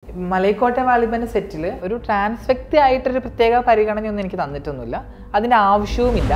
മലൈക്കോട്ടെ വാലിബന്റെ സെറ്റിൽ ഒരു ട്രാൻസ് വ്യക്തി ആയിട്ടൊരു പ്രത്യേക പരിഗണനയൊന്നും എനിക്ക് തന്നിട്ടൊന്നുമില്ല അതിൻ്റെ ആവശ്യവുമില്ല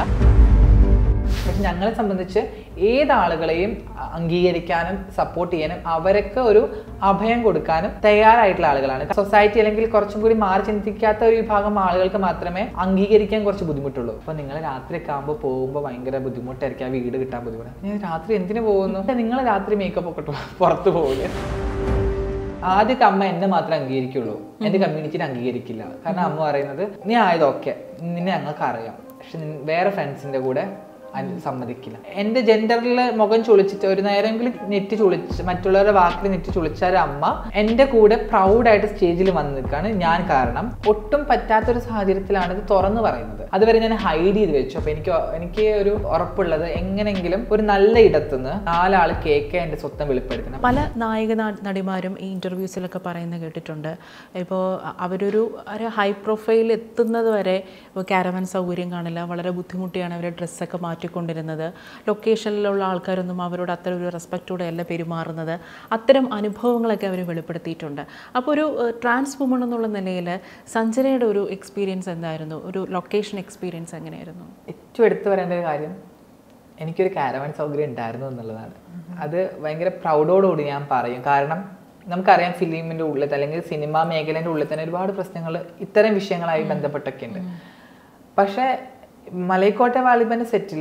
പക്ഷെ ഞങ്ങളെ സംബന്ധിച്ച് ഏതാളുകളെയും അംഗീകരിക്കാനും സപ്പോർട്ട് ചെയ്യാനും അവരൊക്കെ ഒരു അഭയം കൊടുക്കാനും തയ്യാറായിട്ടുള്ള ആളുകളാണ് സൊസൈറ്റി അല്ലെങ്കിൽ കുറച്ചും കൂടി മാറി ചിന്തിക്കാത്ത ഒരു വിഭാഗം ആളുകൾക്ക് മാത്രമേ അംഗീകരിക്കാൻ കുറച്ച് ബുദ്ധിമുട്ടുള്ളൂ അപ്പോൾ നിങ്ങൾ രാത്രിയൊക്കെ ആകുമ്പോൾ പോകുമ്പോൾ ഭയങ്കര ബുദ്ധിമുട്ടായിരിക്കും ആ വീട് കിട്ടാൻ ബുദ്ധിമുട്ട് ഞാൻ രാത്രി എന്തിനു പോകുന്നു നിങ്ങൾ രാത്രി മേക്കപ്പ് ഒക്കെ ഇട്ട് പുറത്ത് പോകില്ല ആദ്യമൊക്കെ അമ്മ എന്നെ മാത്രമേ അംഗീകരിക്കുള്ളൂ എന്റെ കമ്മ്യൂണിറ്റിനെ അംഗീകരിക്കില്ല കാരണം അമ്മ പറയുന്നത് നീ ആയത് ഓക്കെ നിന്നെ ഞങ്ങൾക്ക് അറിയാം പക്ഷെ നിൻ- വേറെ ഫ്രണ്ട്സിന്റെ കൂടെ അത് സമ്മതിക്കില്ല എന്റെ ജെൻഡറിൽ മുഖം ചുളിച്ചിട്ട് ഒരു നേരമെങ്കിലും നെറ്റ് ചുളിച്ച് മറ്റുള്ളവരുടെ വാക്കിൽ നെറ്റ് ചുളിച്ചാൽ അമ്മ എന്റെ കൂടെ പ്രൗഡായിട്ട് സ്റ്റേജിൽ വന്ന് നിൽക്കാണ് ഞാൻ കാരണം ഒട്ടും പറ്റാത്തൊരു സാഹചര്യത്തിലാണ് ഇത് തുറന്നു പറയുന്നത് അതുവരെ ഞാൻ ഹൈഡ് ചെയ്ത് വെച്ചു അപ്പൊ എനിക്ക് എനിക്ക് ഒരു ഉറപ്പുള്ളത് എങ്ങനെങ്കിലും ഒരു നല്ല ഇടത്തുനിന്ന് നാലാൾ കേക്ക് എന്റെ സ്വത്തം വെളിപ്പെടുത്തണം പല നായക നാ- നടിമാരും ഈ ഇൻ്റർവ്യൂസിലൊക്കെ പറയുന്നത് കേട്ടിട്ടുണ്ട് ഇപ്പോൾ അവരൊരു ഒരു ഹൈ പ്രൊഫൈൽ എത്തുന്നത് വരെ ഇപ്പോൾ കാരവൻ സൗകര്യം കാണില്ല വളരെ ബുദ്ധിമുട്ടിയാണ് അവരെ ഡ്രസ്സൊക്കെ മാറ്റിക്കൊണ്ടിരുന്നത് ലൊക്കേഷനിലുള്ള ആൾക്കാരൊന്നും അവരോട് അത്ര ഒരു റെസ്പെക്റ്റോടെ അല്ല പെരുമാറുന്നത് അത്തരം അനുഭവങ്ങളൊക്കെ അവർ വെളിപ്പെടുത്തിയിട്ടുണ്ട് അപ്പോൾ ഒരു ട്രാൻസ് വുമൺ എന്നുള്ള നിലയിൽ സഞ്ജനയുടെ ഒരു എക്സ്പീരിയൻസ് എന്തായിരുന്നു ഒരു ലൊക്കേഷൻ എക്സ്പീരിയൻസ് എങ്ങനെയായിരുന്നു ഏറ്റവും എടുത്തു പറയേണ്ട ഒരു കാര്യം എനിക്കൊരു കാരവാൻ സൗകര്യം ഉണ്ടായിരുന്നു എന്നുള്ളതാണ് അത് ഭയങ്കര പ്രൗഡോടുകൂടി ഞാൻ പറയും കാരണം നമുക്കറിയാം ഫിലിമിൻ്റെ ഉള്ളിൽ അല്ലെങ്കിൽ സിനിമാ മേഖലേൻ്റെ ഉള്ളിൽ തന്നെ ഒരുപാട് പ്രശ്നങ്ങൾ ഇത്തരം വിഷയങ്ങളായി ബന്ധപ്പെട്ടൊക്കെ ഉണ്ട് പക്ഷേ മലൈക്കോട്ടെ വാലിബന്റെ സെറ്റിൽ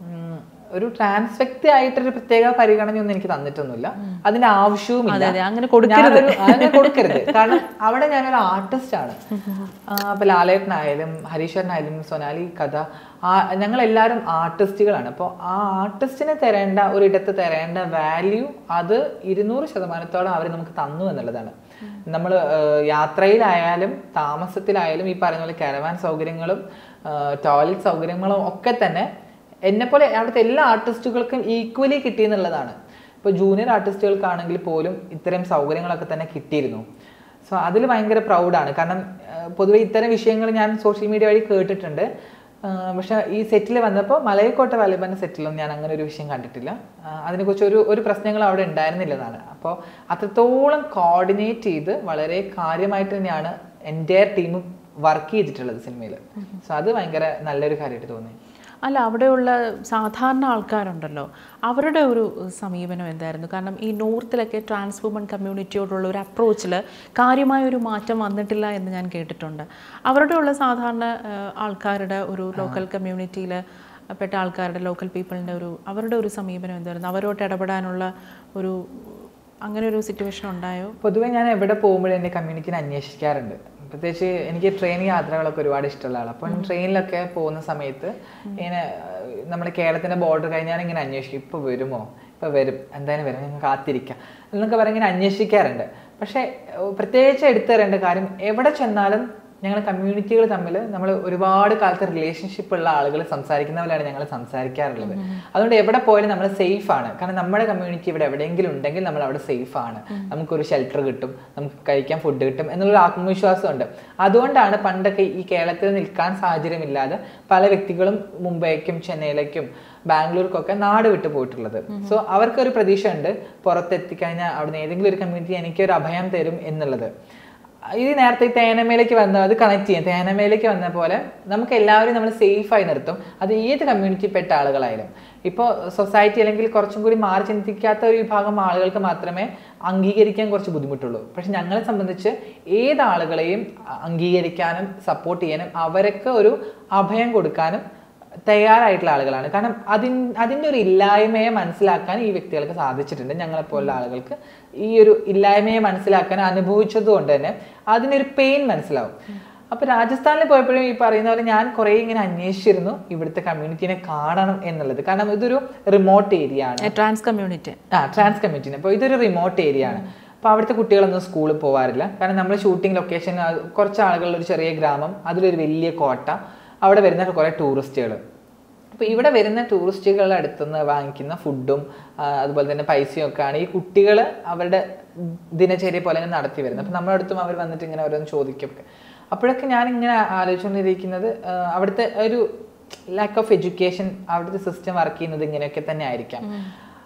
ഒരു ട്രാൻസ് വ്യക്തി ആയിട്ടൊരു പ്രത്യേക പരിഗണനയൊന്നും എനിക്ക് തന്നിട്ടൊന്നുമില്ല അതിന്റെ ആവശ്യവുമില്ല അതെ, അതെ, അങ്ങനെ കൊടുക്കരുത്. ഞാനൊരു- അങ്ങനെ കൊടുക്കരുത് കാരണം അവിടെ ഞാനൊരു ആർട്ടിസ്റ്റ് ആണ് ആ, അപ്പൊ ലാലേട്ടനായാലും ഹരീശ്വരനായാലും സൊനാലി കഥ ഞങ്ങൾ എല്ലാവരും ആർട്ടിസ്റ്റുകളാണ് അപ്പോൾ ആ ആർട്ടിസ്റ്റിന് തരേണ്ട ഒരിടത്ത് തരേണ്ട വാല്യൂ അത് ഇരുന്നൂറ് ശതമാനത്തോളം അവർ നമുക്ക് തന്നു എന്നുള്ളതാണ് നമ്മൾ യാത്രയിലായാലും താമസത്തിലായാലും ഈ പറയുന്ന പോലെ കരവാൻ സൗകര്യങ്ങളും ടോയ്ലറ്റ് സൗകര്യങ്ങളും ഒക്കെ തന്നെ എന്നെപ്പോലെ അവിടുത്തെ എല്ലാ ആർട്ടിസ്റ്റുകൾക്കും ഈക്വലി കിട്ടി എന്നുള്ളതാണ് ഇപ്പോൾ ജൂനിയർ ആർട്ടിസ്റ്റുകൾക്കാണെങ്കിൽ പോലും ഇത്തരം സൗകര്യങ്ങളൊക്കെ തന്നെ കിട്ടിയിരുന്നു സോ അതിൽ ഭയങ്കര പ്രൗഡാണ് കാരണം ആഹ് പൊതുവെ ഇത്തരം വിഷയങ്ങൾ ഞാൻ സോഷ്യൽ മീഡിയ വഴി കേട്ടിട്ടുണ്ട് ആഹ് പക്ഷെ ഈ സെറ്റിൽ വന്നപ്പോൾ മലയക്കോട്ട വാലിബാൻ്റെ സെറ്റിലൊന്നും ഞാൻ അങ്ങനെ ഒരു വിഷയം കണ്ടിട്ടില്ല ആഹ് അതിനെക്കുറിച്ച് ഒരു ഒരു പ്രശ്നങ്ങൾ അവിടെ ഉണ്ടായിരുന്നില്ലെന്നാണ് അപ്പോൾ അത്രത്തോളം കോർഡിനേറ്റ് ചെയ്ത് വളരെ കാര്യമായിട്ട് തന്നെയാണ് എൻ്റെ ടീം വർക്ക് ചെയ്തിട്ടുള്ളത് സിനിമയിൽ സോ അത് ഭയങ്കര നല്ലൊരു കാര്യമായിട്ട് തോന്നി അല്ല അവിടെയുള്ള സാധാരണ ആൾക്കാരുണ്ടല്ലോ അവരുടെ ഒരു സമീപനം എന്തായിരുന്നു കാരണം ഈ നോർത്തിലൊക്കെ ട്രാൻസ് വുമൺ കമ്മ്യൂണിറ്റിയോടുള്ള ഒരു അപ്രോച്ചിൽ കാര്യമായ ഒരു മാറ്റം വന്നിട്ടില്ല എന്ന് ഞാൻ കേട്ടിട്ടുണ്ട് അവരുടെ ഉള്ള സാധാരണ ആ, ആൾക്കാരുടെ ഒരു ലോക്കൽ കമ്മ്യൂണിറ്റിയിൽ പെട്ട ആൾക്കാരുടെ ലോക്കൽ പീപ്പിളിൻ്റെ ഒരു അവരുടെ ഒരു സമീപനം എന്തായിരുന്നു അവരോട്ട് ഇടപെടാനുള്ള ഒരു അങ്ങനെ ഒരു സിറ്റുവേഷൻ ഉണ്ടായോ പൊതുവെ ഞാൻ എവിടെ പോകുമ്പോഴും എൻ്റെ കമ്മ്യൂണിറ്റിനെ അന്വേഷിക്കാറുണ്ട് പ്രത്യേകിച്ച് എനിക്ക് ട്രെയിൻ യാത്രകളൊക്കെ ഒരുപാട് ഇഷ്ടമുള്ള ആളാണ് അപ്പം ട്രെയിനിലൊക്കെ പോകുന്ന സമയത്ത് ഇങ്ങനെ നമ്മുടെ കേരളത്തിൻ്റെ ബോർഡർ കഴിഞ്ഞാൽ ഇങ്ങനെ അന്വേഷിക്കും ഇപ്പോൾ വരുമോ ഇപ്പോൾ വരും എന്തായാലും വരും ഞങ്ങൾ കാത്തിരിക്കാം എന്നൊക്കെ പറഞ്ഞ് ഇങ്ങനെ അന്വേഷിക്കാറുണ്ട് പക്ഷേ ഏഹ്, പ്രത്യേകിച്ച് എടുത്തു തരേണ്ട കാര്യം എവിടെ ചെന്നാലും ഞങ്ങൾ കമ്മ്യൂണിറ്റികൾ തമ്മിൽ നമ്മൾ ഒരുപാട് കാലത്തെ റിലേഷൻഷിപ്പ് ഉള്ള ആളുകൾ സംസാരിക്കുന്നവരാണ് ഞങ്ങൾ സംസാരിക്കാറുള്ളത് അതുകൊണ്ട് എവിടെ പോയാലും നമ്മൾ സേഫ് ആണ് കാരണം നമ്മുടെ കമ്മ്യൂണിറ്റി ഇവിടെ എവിടെയെങ്കിലും ഉണ്ടെങ്കിൽ നമ്മൾ അവിടെ സേഫ് ആണ് നമുക്കൊരു ഷെൽട്ടർ കിട്ടും നമുക്ക് കഴിക്കാൻ ഫുഡ് കിട്ടും എന്നുള്ളൊരു ആത്മവിശ്വാസമുണ്ട് അതുകൊണ്ടാണ് പണ്ടൊക്കെ ഈ കേരളത്തിൽ നിൽക്കാൻ സാഹചര്യമില്ലാതെ പല വ്യക്തികളും മുംബൈക്കും ചെന്നൈയിലേക്കും ബാംഗ്ലൂർക്കൊക്കെ നാട് വിട്ടു പോയിട്ടുള്ളത് സോ അവർക്കൊരു പ്രതീക്ഷ ഉണ്ട് പുറത്തെത്തിക്കഴിഞ്ഞാൽ അവിടുന്ന് ഏതെങ്കിലും ഒരു കമ്മ്യൂണിറ്റി എനിക്കൊരു അഭയം തരും എന്നുള്ളത് ഇത് നേരത്തെ ഈ തേനമേലേക്ക് വന്ന അത് കണക്ട് ചെയ്യാം തേനമേലേക്ക് വന്ന പോലെ നമുക്ക് എല്ലാവരും നമ്മൾ സേഫായി നിർത്തും അത് ഏത് കമ്മ്യൂണിറ്റിപ്പെട്ട ആളുകളായാലും ഇപ്പോൾ സൊസൈറ്റി അല്ലെങ്കിൽ കുറച്ചും കൂടി മാറി ചിന്തിക്കാത്ത ഒരു വിഭാഗം ആളുകൾക്ക് മാത്രമേ അംഗീകരിക്കാൻ കുറച്ച് ബുദ്ധിമുട്ടുള്ളൂ പക്ഷെ ഞങ്ങളെ സംബന്ധിച്ച് ഏത് ആളുകളെയും അംഗീകരിക്കാനും സപ്പോർട്ട് ചെയ്യാനും അവരൊക്കെ ഒരു അഭയം കൊടുക്കാനും തയ്യാറായിട്ടുള്ള ആളുകളാണ് കാരണം അതിൻ അതിൻ്റെ ഒരു ഇല്ലായ്മയെ മനസ്സിലാക്കാൻ ഈ വ്യക്തികൾക്ക് സാധിച്ചിട്ടുണ്ട് ഞങ്ങളെപ്പോലുള്ള ആളുകൾക്ക് ഈ ഒരു ഇല്ലായ്മയെ മനസ്സിലാക്കാൻ അനുഭവിച്ചത് കൊണ്ട് തന്നെ അതിനൊരു പെയിൻ മനസ്സിലാവും അപ്പൊ രാജസ്ഥാനിൽ പോയപ്പോഴും ഈ പറയുന്ന പോലെ ഞാൻ കുറേ ഇങ്ങനെ അന്വേഷിച്ചിരുന്നു ഇവിടുത്തെ കമ്മ്യൂണിറ്റിനെ കാണണം എന്നുള്ളത് കാരണം ഇതൊരു റിമോട്ട് ഏരിയ ആണ് ട്രാൻസ് കമ്മ്യൂണിറ്റി ആ ട്രാൻസ് കമ്മ്യൂണിറ്റിന് അപ്പോൾ ഇതൊരു റിമോട്ട് ഏരിയ ആണ് അപ്പോൾ അവിടുത്തെ കുട്ടികളൊന്നും സ്കൂളിൽ പോകാറില്ല കാരണം നമ്മൾ ഷൂട്ടിംഗ് ലൊക്കേഷൻ കുറച്ച് ആളുകളുള്ള ഒരു ചെറിയ ഗ്രാമം അതിലൊരു വലിയ കോട്ട അവിടെ വരുന്ന കുറേ ടൂറിസ്റ്റുകൾ അപ്പോൾ ഇവിടെ വരുന്ന ടൂറിസ്റ്റുകളുടെ അടുത്തുനിന്ന് വാങ്ങിക്കുന്ന ഫുഡും ആ, അതുപോലെ തന്നെ പൈസയും ഒക്കെ ആണ് ഈ കുട്ടികൾ അവരുടെ ദിനചര്യ പോലെ തന്നെ നടത്തി വരുന്നത് അപ്പോൾ നമ്മുടെ അടുത്തും അവർ വന്നിട്ട് ഇങ്ങനെ ഓരോന്ന് ചോദിക്കും അപ്പോഴൊക്കെ ഞാൻ ഇങ്ങനെ ആലോചിച്ചുകൊണ്ടിരിക്കുന്നത് ആ, അവിടുത്തെ ഒരു ലാക്ക് ഓഫ് എഡ്യൂക്കേഷൻ അവിടുത്തെ സിസ്റ്റം വർക്ക് ചെയ്യുന്നത് ഇങ്ങനെയൊക്കെ തന്നെ ആയിരിക്കാം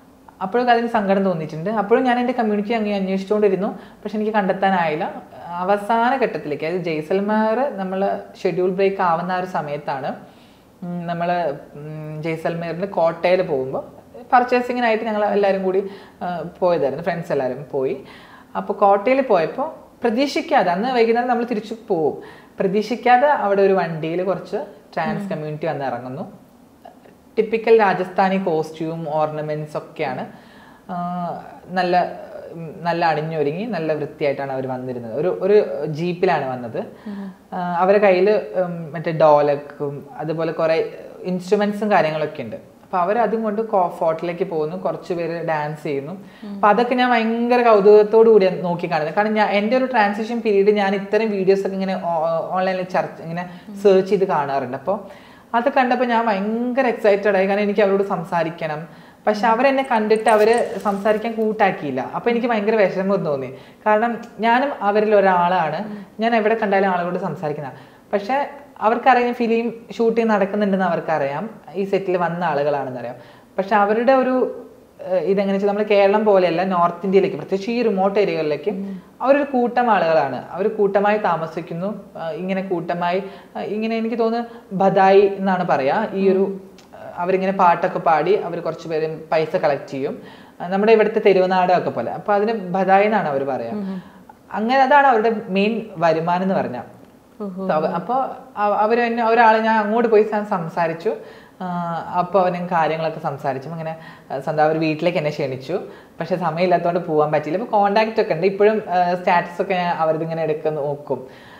അപ്പോഴൊക്കെ അതിന് സങ്കടം തോന്നിയിട്ടുണ്ട് അപ്പോഴും ഞാൻ എൻ്റെ കമ്മ്യൂണിറ്റി അങ്ങ് അന്വേഷിച്ചുകൊണ്ടിരുന്നു പക്ഷെ എനിക്ക് കണ്ടെത്താനായില്ല അവസാന ഘട്ടത്തിലേക്ക് അതായത് ജയ്സൽമാർ നമ്മൾ ഷെഡ്യൂൾ ബ്രേക്ക് ആവുന്ന ആ ഒരു സമയത്താണ് നമ്മൾ ജയ്സൽമേറിൽ കോട്ടയിൽ പോകുമ്പോൾ പർച്ചേസിങ്ങിനായിട്ട് ഞങ്ങൾ എല്ലാവരും കൂടി ആ, പോയതായിരുന്നു ഫ്രണ്ട്സ് എല്ലാവരും പോയി അപ്പോൾ കോട്ടയിൽ പോയപ്പോൾ പ്രതീക്ഷിക്കാതെ അന്ന് വൈകുന്നേരം നമ്മൾ തിരിച്ചു പോകും പ്രതീക്ഷിക്കാതെ അവിടെ ഒരു വണ്ടിയിൽ കുറച്ച് ട്രാൻസ് കമ്മ്യൂണിറ്റി വന്ന് ഇറങ്ങുന്നു ടിപ്പിക്കൽ രാജസ്ഥാനി കോസ്റ്റ്യൂം ഓർണമെന്റ്സ് ഒക്കെയാണ് ആ, നല്ല ഉം, നല്ല അണിഞ്ഞൊരുങ്ങി നല്ല വൃത്തിയായിട്ടാണ് അവർ വന്നിരുന്നത് ഒരു ഒരു ജീപ്പിലാണ് വന്നത് ആ, അവരുടെ കയ്യിൽ മറ്റേ ഡോലക്കും അതുപോലെ കുറേ ഇൻസ്ട്രുമെന്റ്സും കാര്യങ്ങളൊക്കെ ഉണ്ട് അപ്പൊ അവർ അതും കൊണ്ട് ഫോർട്ടിലേക്ക് പോകുന്നു കുറച്ച് പേര് ഡാൻസ് ചെയ്യുന്നു അപ്പൊ അതൊക്കെ ഞാൻ ഭയങ്കര കൗതുകത്തോടു കൂടി നോക്കി കാണുന്നത് കാരണം ഞാൻ എൻ്റെ ഒരു ട്രാൻസിഷൻ പീരീഡ് ഞാൻ ഇത്തരം വീഡിയോസ് ഒക്കെ ഇങ്ങനെ ഓൺലൈനിൽ ചർച്ച ഇങ്ങനെ സെർച്ച് ചെയ്ത് കാണാറുണ്ട് അപ്പോൾ അത് കണ്ടപ്പോൾ ഞാൻ ഭയങ്കര എക്സൈറ്റഡ് ആയി കാരണം എനിക്ക് അവരോട് സംസാരിക്കണം പക്ഷെ അവരെന്നെ കണ്ടിട്ട് അവര് സംസാരിക്കാൻ കൂട്ടാക്കിയില്ല അപ്പൊ എനിക്ക് ഭയങ്കര വിഷമം തോന്നി കാരണം ഞാനും അവരിൽ ഒരാളാണ് ഞാൻ എവിടെ കണ്ടാലും ആളുകളോട് സംസാരിക്കുന്ന പക്ഷെ അവർക്കറിയാം ഫിലിം ഷൂട്ടിംഗ് നടക്കുന്നുണ്ടെന്ന് അവർക്കറിയാം ഈ സെറ്റിൽ വന്ന ആളുകളാണെന്ന് അറിയാം പക്ഷെ അവരുടെ ഒരു ഏഹ് ഇതെങ്ങനെ വെച്ചാൽ നമ്മൾ കേരളം പോലെയല്ല നോർത്ത് ഇന്ത്യയിലേക്ക് പ്രത്യേകിച്ച് ഈ റിമോട്ട് ഏരിയകളിലേക്ക് അവരൊരു കൂട്ടം ആളുകളാണ് അവർ കൂട്ടമായി താമസിക്കുന്നു ആഹ് ഇങ്ങനെ കൂട്ടമായി ആഹ് ഇങ്ങനെ എനിക്ക് തോന്നുന്നു ബദായി എന്നാണ് പറയാ ഈ ഒരു ആഹ് അവരിങ്ങനെ പാട്ടൊക്കെ പാടി അവർ കുറച്ച് പേര് പൈസ കളക്ട് ചെയ്യും ആഹ് നമ്മുടെ ഇവിടുത്തെ തെരുവുനാടൊക്കെ പോലെ അപ്പൊ അതിന് ബദായി എന്നാണ് അവർ പറയാ അങ്ങനെ അതാണ് അവരുടെ മെയിൻ വരുമാനം എന്ന് പറഞ്ഞാൽ അപ്പോൾ അവർ എന്നെ ഒരാൾ ഞാൻ അങ്ങോട്ട് പോയി ഞാൻ സംസാരിച്ചു അപ്പോൾ അവനും കാര്യങ്ങളൊക്കെ സംസാരിച്ചു അങ്ങനെ സ്വന്തം അവർ വീട്ടിലേക്ക് എന്നെ ക്ഷണിച്ചു പക്ഷെ സമയമില്ലാത്തതുകൊണ്ട് പോകാൻ പറ്റിയില്ല ഇപ്പോൾ കോണ്ടാക്റ്റ് ഒക്കെ ഉണ്ട് ഇപ്പോഴും സ്റ്റാറ്റസ് ഒക്കെ ഞാൻ അവരിതിങ്ങനെ എടുക്കാൻ നോക്കും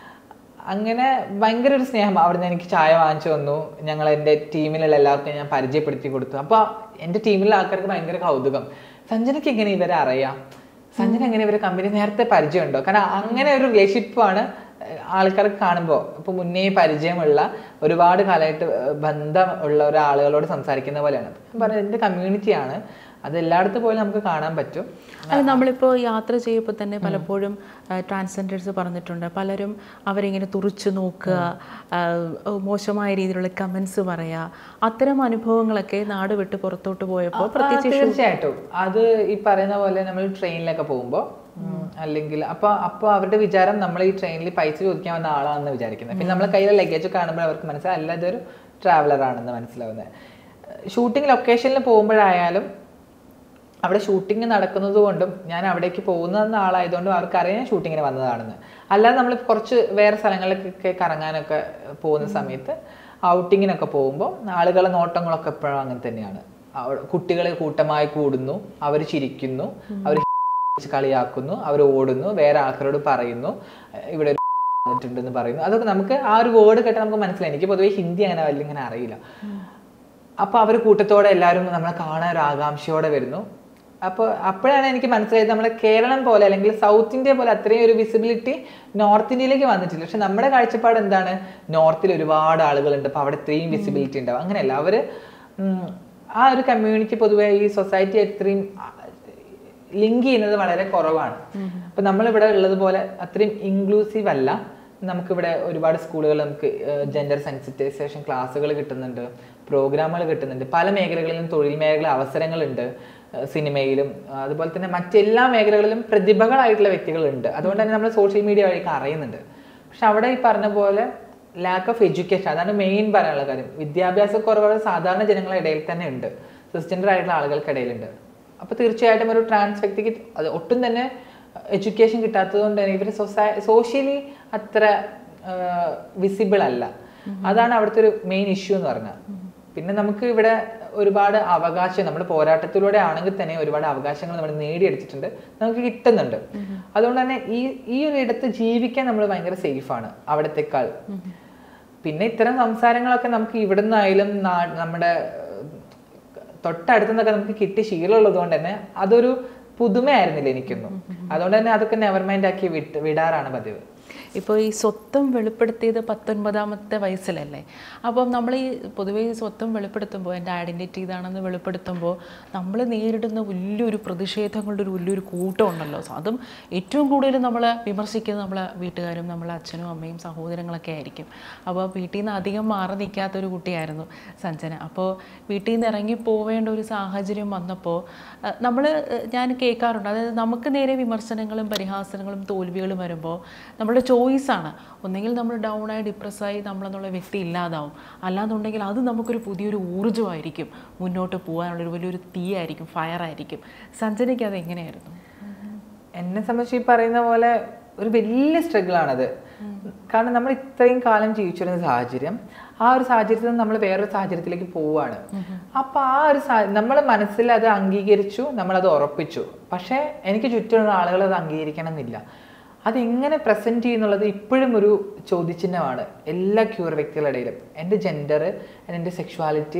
അങ്ങനെ ഭയങ്കര ഒരു സ്നേഹം അവിടുന്ന് എനിക്ക് ചായ വാങ്ങിച്ചു തന്നു ഞങ്ങൾ എൻ്റെ ടീമിലുള്ള എല്ലാവർക്കും ഞാൻ പരിചയപ്പെടുത്തി കൊടുത്തു അപ്പോൾ എൻ്റെ ടീമിലുള്ള ആൾക്കാർക്ക് ഭയങ്കര കൗതുകം സഞ്ജനയ്ക്ക് എങ്ങനെ ഇവരെ അറിയാം സഞ്ജന എങ്ങനെ ഇവരെ കമ്പനി നേരത്തെ പരിചയമുണ്ടോ കാരണം അങ്ങനെ ഒരു റിലേഷൻഷിപ്പാണ് ആൾക്കാർക്ക് കാണുമ്പോൾ ഇപ്പൊ മുന്നേ പരിചയമുള്ള ഒരുപാട് കാലമായിട്ട് ബന്ധം ഉള്ള ഒരാളുകളോട് സംസാരിക്കുന്ന പോലെയാണ് ഞാൻ പറഞ്ഞത് എൻ്റെ കമ്മ്യൂണിറ്റിയാണ് അത് എല്ലായിടത്തും പോലും നമുക്ക് കാണാൻ പറ്റും അത് നമ്മളിപ്പോൾ യാത്ര ചെയ്യുമ്പോൾ തന്നെ പലപ്പോഴും ട്രാൻസ്ജെൻഡേഴ്സ് പറഞ്ഞിട്ടുണ്ട് പലരും അവരിങ്ങനെ തുറിച്ചു നോക്കുക ആ, മോശമായ രീതിയിലുള്ള കമൻസ് പറയുക അത്തരം അനുഭവങ്ങളൊക്കെ നാട് വിട്ട് പുറത്തോട്ട് പോയപ്പോൾ ആ, തീർച്ചയായിട്ടും അത് ഈ പറയുന്ന പോലെ നമ്മൾ ട്രെയിനിലൊക്കെ പോകുമ്പോൾ അല്ലെങ്കിൽ അപ്പൊ അപ്പൊ അവരുടെ വിചാരം നമ്മൾ ഈ ട്രെയിനിൽ പൈസ ചോദിക്കാൻ വന്ന ആളാണെന്ന് വിചാരിക്കുന്നത് പിന്നെ നമ്മളെ കയ്യിലെ ലഗേജ് കാണുമ്പോൾ അവർക്ക് മനസ്സിലാവും അല്ല ഇതൊരു ട്രാവലർ ആണെന്ന് മനസ്സിലാവുന്നത് ഷൂട്ടിംഗ് ലൊക്കേഷനിൽ പോകുമ്പോഴായാലും അവിടെ ഷൂട്ടിംഗ് നടക്കുന്നത് കൊണ്ടും ഞാൻ അവിടേക്ക് പോകുന്ന ആളായതുകൊണ്ടും അവർക്ക് അറിയാൻ ഷൂട്ടിങ്ങിന് വന്നതാണെന്ന് അല്ലാതെ നമ്മൾ കുറച്ച് വേറെ സ്ഥലങ്ങളിലൊക്കെ കറങ്ങാനൊക്കെ പോകുന്ന സമയത്ത് ഔട്ടിങ്ങിനൊക്കെ പോകുമ്പോൾ ആളുകളെ നോട്ടങ്ങളൊക്കെ എപ്പോഴും അങ്ങനെ തന്നെയാണ് കുട്ടികൾ കൂട്ടമായി കൂടുന്നു അവർ ചിരിക്കുന്നു അവർ കളിയാക്കുന്നു അവർ ഓടുന്നു വേറെ ആൾക്കാരോട് പറയുന്നു ഇവിടെ ഒരു വന്നിട്ടുണ്ടെന്ന് പറയുന്നു അതൊക്കെ നമുക്ക് ആ ഒരു വേർഡ് കേട്ടാൽ നമുക്ക് മനസ്സിലായി എനിക്ക് പൊതുവേ ഹിന്ദി അങ്ങനെ വലിയ ഇങ്ങനെ അറിയില്ല അപ്പൊ അവർ കൂട്ടത്തോടെ എല്ലാവരും നമ്മളെ കാണാൻ ഒരു ആകാംക്ഷയോടെ വരുന്നു അപ്പോൾ അപ്പോഴാണ് എനിക്ക് മനസ്സിലായത് നമ്മുടെ കേരളം പോലെ അല്ലെങ്കിൽ സൗത്ത് ഇന്ത്യ പോലെ അത്രയും ഒരു വിസിബിലിറ്റി നോർത്ത് ഇന്ത്യയിലേക്ക് വന്നിട്ടില്ല പക്ഷെ നമ്മുടെ കാഴ്ചപ്പാട് എന്താണ് നോർത്തിൽ ഒരുപാട് ആളുകളുണ്ട് അപ്പോൾ അവിടെ ഇത്രയും വിസിബിലിറ്റി ഉണ്ടാവും അങ്ങനെയല്ല അവർ ആ ഒരു കമ്മ്യൂണിറ്റി പൊതുവെ ഈ സൊസൈറ്റി അത്രയും ലിങ്ക് ചെയ്യുന്നത് വളരെ കുറവാണ് അപ്പൊ നമ്മളിവിടെ ഉള്ളതുപോലെ അത്രയും ഇൻക്ലൂസീവ് അല്ല നമുക്കിവിടെ ഒരുപാട് സ്കൂളുകൾ നമുക്ക് ജെൻഡർ സെൻസിറ്റൈസേഷൻ ക്ലാസ്സുകൾ കിട്ടുന്നുണ്ട് പ്രോഗ്രാമുകൾ കിട്ടുന്നുണ്ട് പല മേഖലകളിലും തൊഴിൽ മേഖല അവസരങ്ങളുണ്ട് ഏഹ് സിനിമയിലും ആ, അതുപോലെ തന്നെ മറ്റെല്ലാ മേഖലകളിലും പ്രതിഭകളായിട്ടുള്ള വ്യക്തികളുണ്ട് അതുകൊണ്ട് തന്നെ നമ്മൾ സോഷ്യൽ മീഡിയ വഴിയൊക്കെ അറിയുന്നുണ്ട് പക്ഷെ അവിടെ ഈ പറഞ്ഞ പോലെ ലാക്ക് ഓഫ് എഡ്യൂക്കേഷൻ അതാണ് മെയിൻ പറയാനുള്ള കാര്യം വിദ്യാഭ്യാസ കുറവുകൾ സാധാരണ ജനങ്ങളുടെ ഇടയിൽ തന്നെ ഉണ്ട് സിസ്റ്റൻഡർ ആയിട്ടുള്ള ആളുകൾക്കിടയിലുണ്ട് അപ്പൊ തീർച്ചയായിട്ടും ഒരു ട്രാൻസ് വ്യക്തിക്ക് അത് ഒട്ടും തന്നെ എഡ്യൂക്കേഷൻ കിട്ടാത്തത് കൊണ്ട് തന്നെ ഇവർ സൊസൈ സോഷ്യലി അത്ര വിസിബിൾ അല്ല അതാണ് അവിടുത്തെ ഒരു മെയിൻ ഇഷ്യൂ എന്ന് പറഞ്ഞാൽ പിന്നെ നമുക്ക് ഇവിടെ ഒരുപാട് അവകാശം നമ്മുടെ പോരാട്ടത്തിലൂടെ ആണെങ്കിൽ തന്നെ ഒരുപാട് അവകാശങ്ങൾ നമ്മൾ നേടിയെടുത്തിട്ടുണ്ട് നമുക്ക് കിട്ടുന്നുണ്ട് അതുകൊണ്ട് തന്നെ ഈ ഈ ഒരു ഇടത്ത് ജീവിക്കാൻ നമ്മൾ ഭയങ്കര സേഫാണ് അവിടത്തെക്കാൾ പിന്നെ ഇത്തരം സംസാരങ്ങളൊക്കെ നമുക്ക് ഇവിടുന്നായാലും നാ- നമ്മുടെ ഏഹ്, തൊട്ടടുത്തു നിന്നൊക്കെ നമുക്ക് കിട്ടി ശീലമുള്ളത് കൊണ്ട് തന്നെ അതൊരു പുതുമയായിരുന്നില്ല എനിക്കൊന്നും അതുകൊണ്ട് തന്നെ അതൊക്കെ നെവർ മൈൻഡ് ആക്കി വിട്ട് വിടാറാണ് പതിവ് ഇപ്പോൾ ഈ സ്വത്വം വെളിപ്പെടുത്തിയത് പത്തൊൻപതാമത്തെ വയസ്സിലല്ലേ അപ്പം നമ്മൾ ഈ പൊതുവേ ഈ സ്വത്വം വെളിപ്പെടുത്തുമ്പോൾ എൻ്റെ ഐഡൻറ്റിറ്റി ഇതാണെന്ന് വെളിപ്പെടുത്തുമ്പോൾ നമ്മൾ നേരിടുന്ന വലിയൊരു പ്രതിഷേധങ്ങളുടെ ഒരു വലിയൊരു കൂട്ടം ഉണ്ടല്ലോ സോ അതും ഏറ്റവും കൂടുതൽ നമ്മൾ വിമർശിക്കുന്നത് നമ്മളെ വീട്ടുകാരും നമ്മളെ അച്ഛനും അമ്മയും സഹോദരങ്ങളൊക്കെ ആയിരിക്കും അപ്പോൾ വീട്ടിൽ നിന്ന് അധികം മാറി നിൽക്കാത്തൊരു കുട്ടിയായിരുന്നു സഞ്ജന അപ്പോൾ വീട്ടിൽ നിന്ന് ഇറങ്ങി പോവേണ്ട ഒരു സാഹചര്യം വന്നപ്പോൾ നമ്മൾ ഞാൻ കേൾക്കാറുണ്ട് അതായത് നമുക്ക് നേരെ വിമർശനങ്ങളും പരിഹാസങ്ങളും തോൽവികളും വരുമ്പോൾ നമ്മുടെ ചോയ്സാണ് ഒന്നെങ്കിൽ നമ്മൾ ഡൗൺ ആയി ഡിപ്രസ്സായി നമ്മളെന്നുള്ള വ്യക്തി ഇല്ലാതാവും അല്ലാന്നുണ്ടെങ്കിൽ അത് നമുക്കൊരു പുതിയൊരു ഊർജ്ജമായിരിക്കും മുന്നോട്ട് പോകാനുള്ളൊരു വലിയൊരു തീയായിരിക്കും ഫയറായിരിക്കും സഞ്ജനയ്ക്ക് അത് എങ്ങനെയായിരുന്നു എന്നെ സംബന്ധിച്ച് ഈ പറയുന്ന പോലെ ഒരു വലിയ സ്ട്രഗിൾ ആണത് കാരണം നമ്മൾ ഇത്രയും കാലം ജീവിച്ചിരുന്ന സാഹചര്യം ആ ഒരു സാഹചര്യത്തിൽ നിന്ന് നമ്മൾ വേറൊരു സാഹചര്യത്തിലേക്ക് പോവുകയാണ് അപ്പൊ ആ ഒരു നമ്മൾ മനസ്സിൽ അത് അംഗീകരിച്ചു നമ്മൾ അത് ഉറപ്പിച്ചു പക്ഷേ എനിക്ക് ചുറ്റുമുള്ള ആളുകൾ അത് അംഗീകരിക്കണം എന്നില്ല അതെങ്ങനെ പ്രസന്റ് ചെയ്യുന്നുള്ളത് ഇപ്പോഴും ഒരു ചോദ്യചിഹ്നമാണ് എല്ലാ ക്യൂർ വ്യക്തികളുടെ ഇടയിലും എൻ്റെ ജെൻഡർ എൻ്റെ സെക്ഷുവാലിറ്റി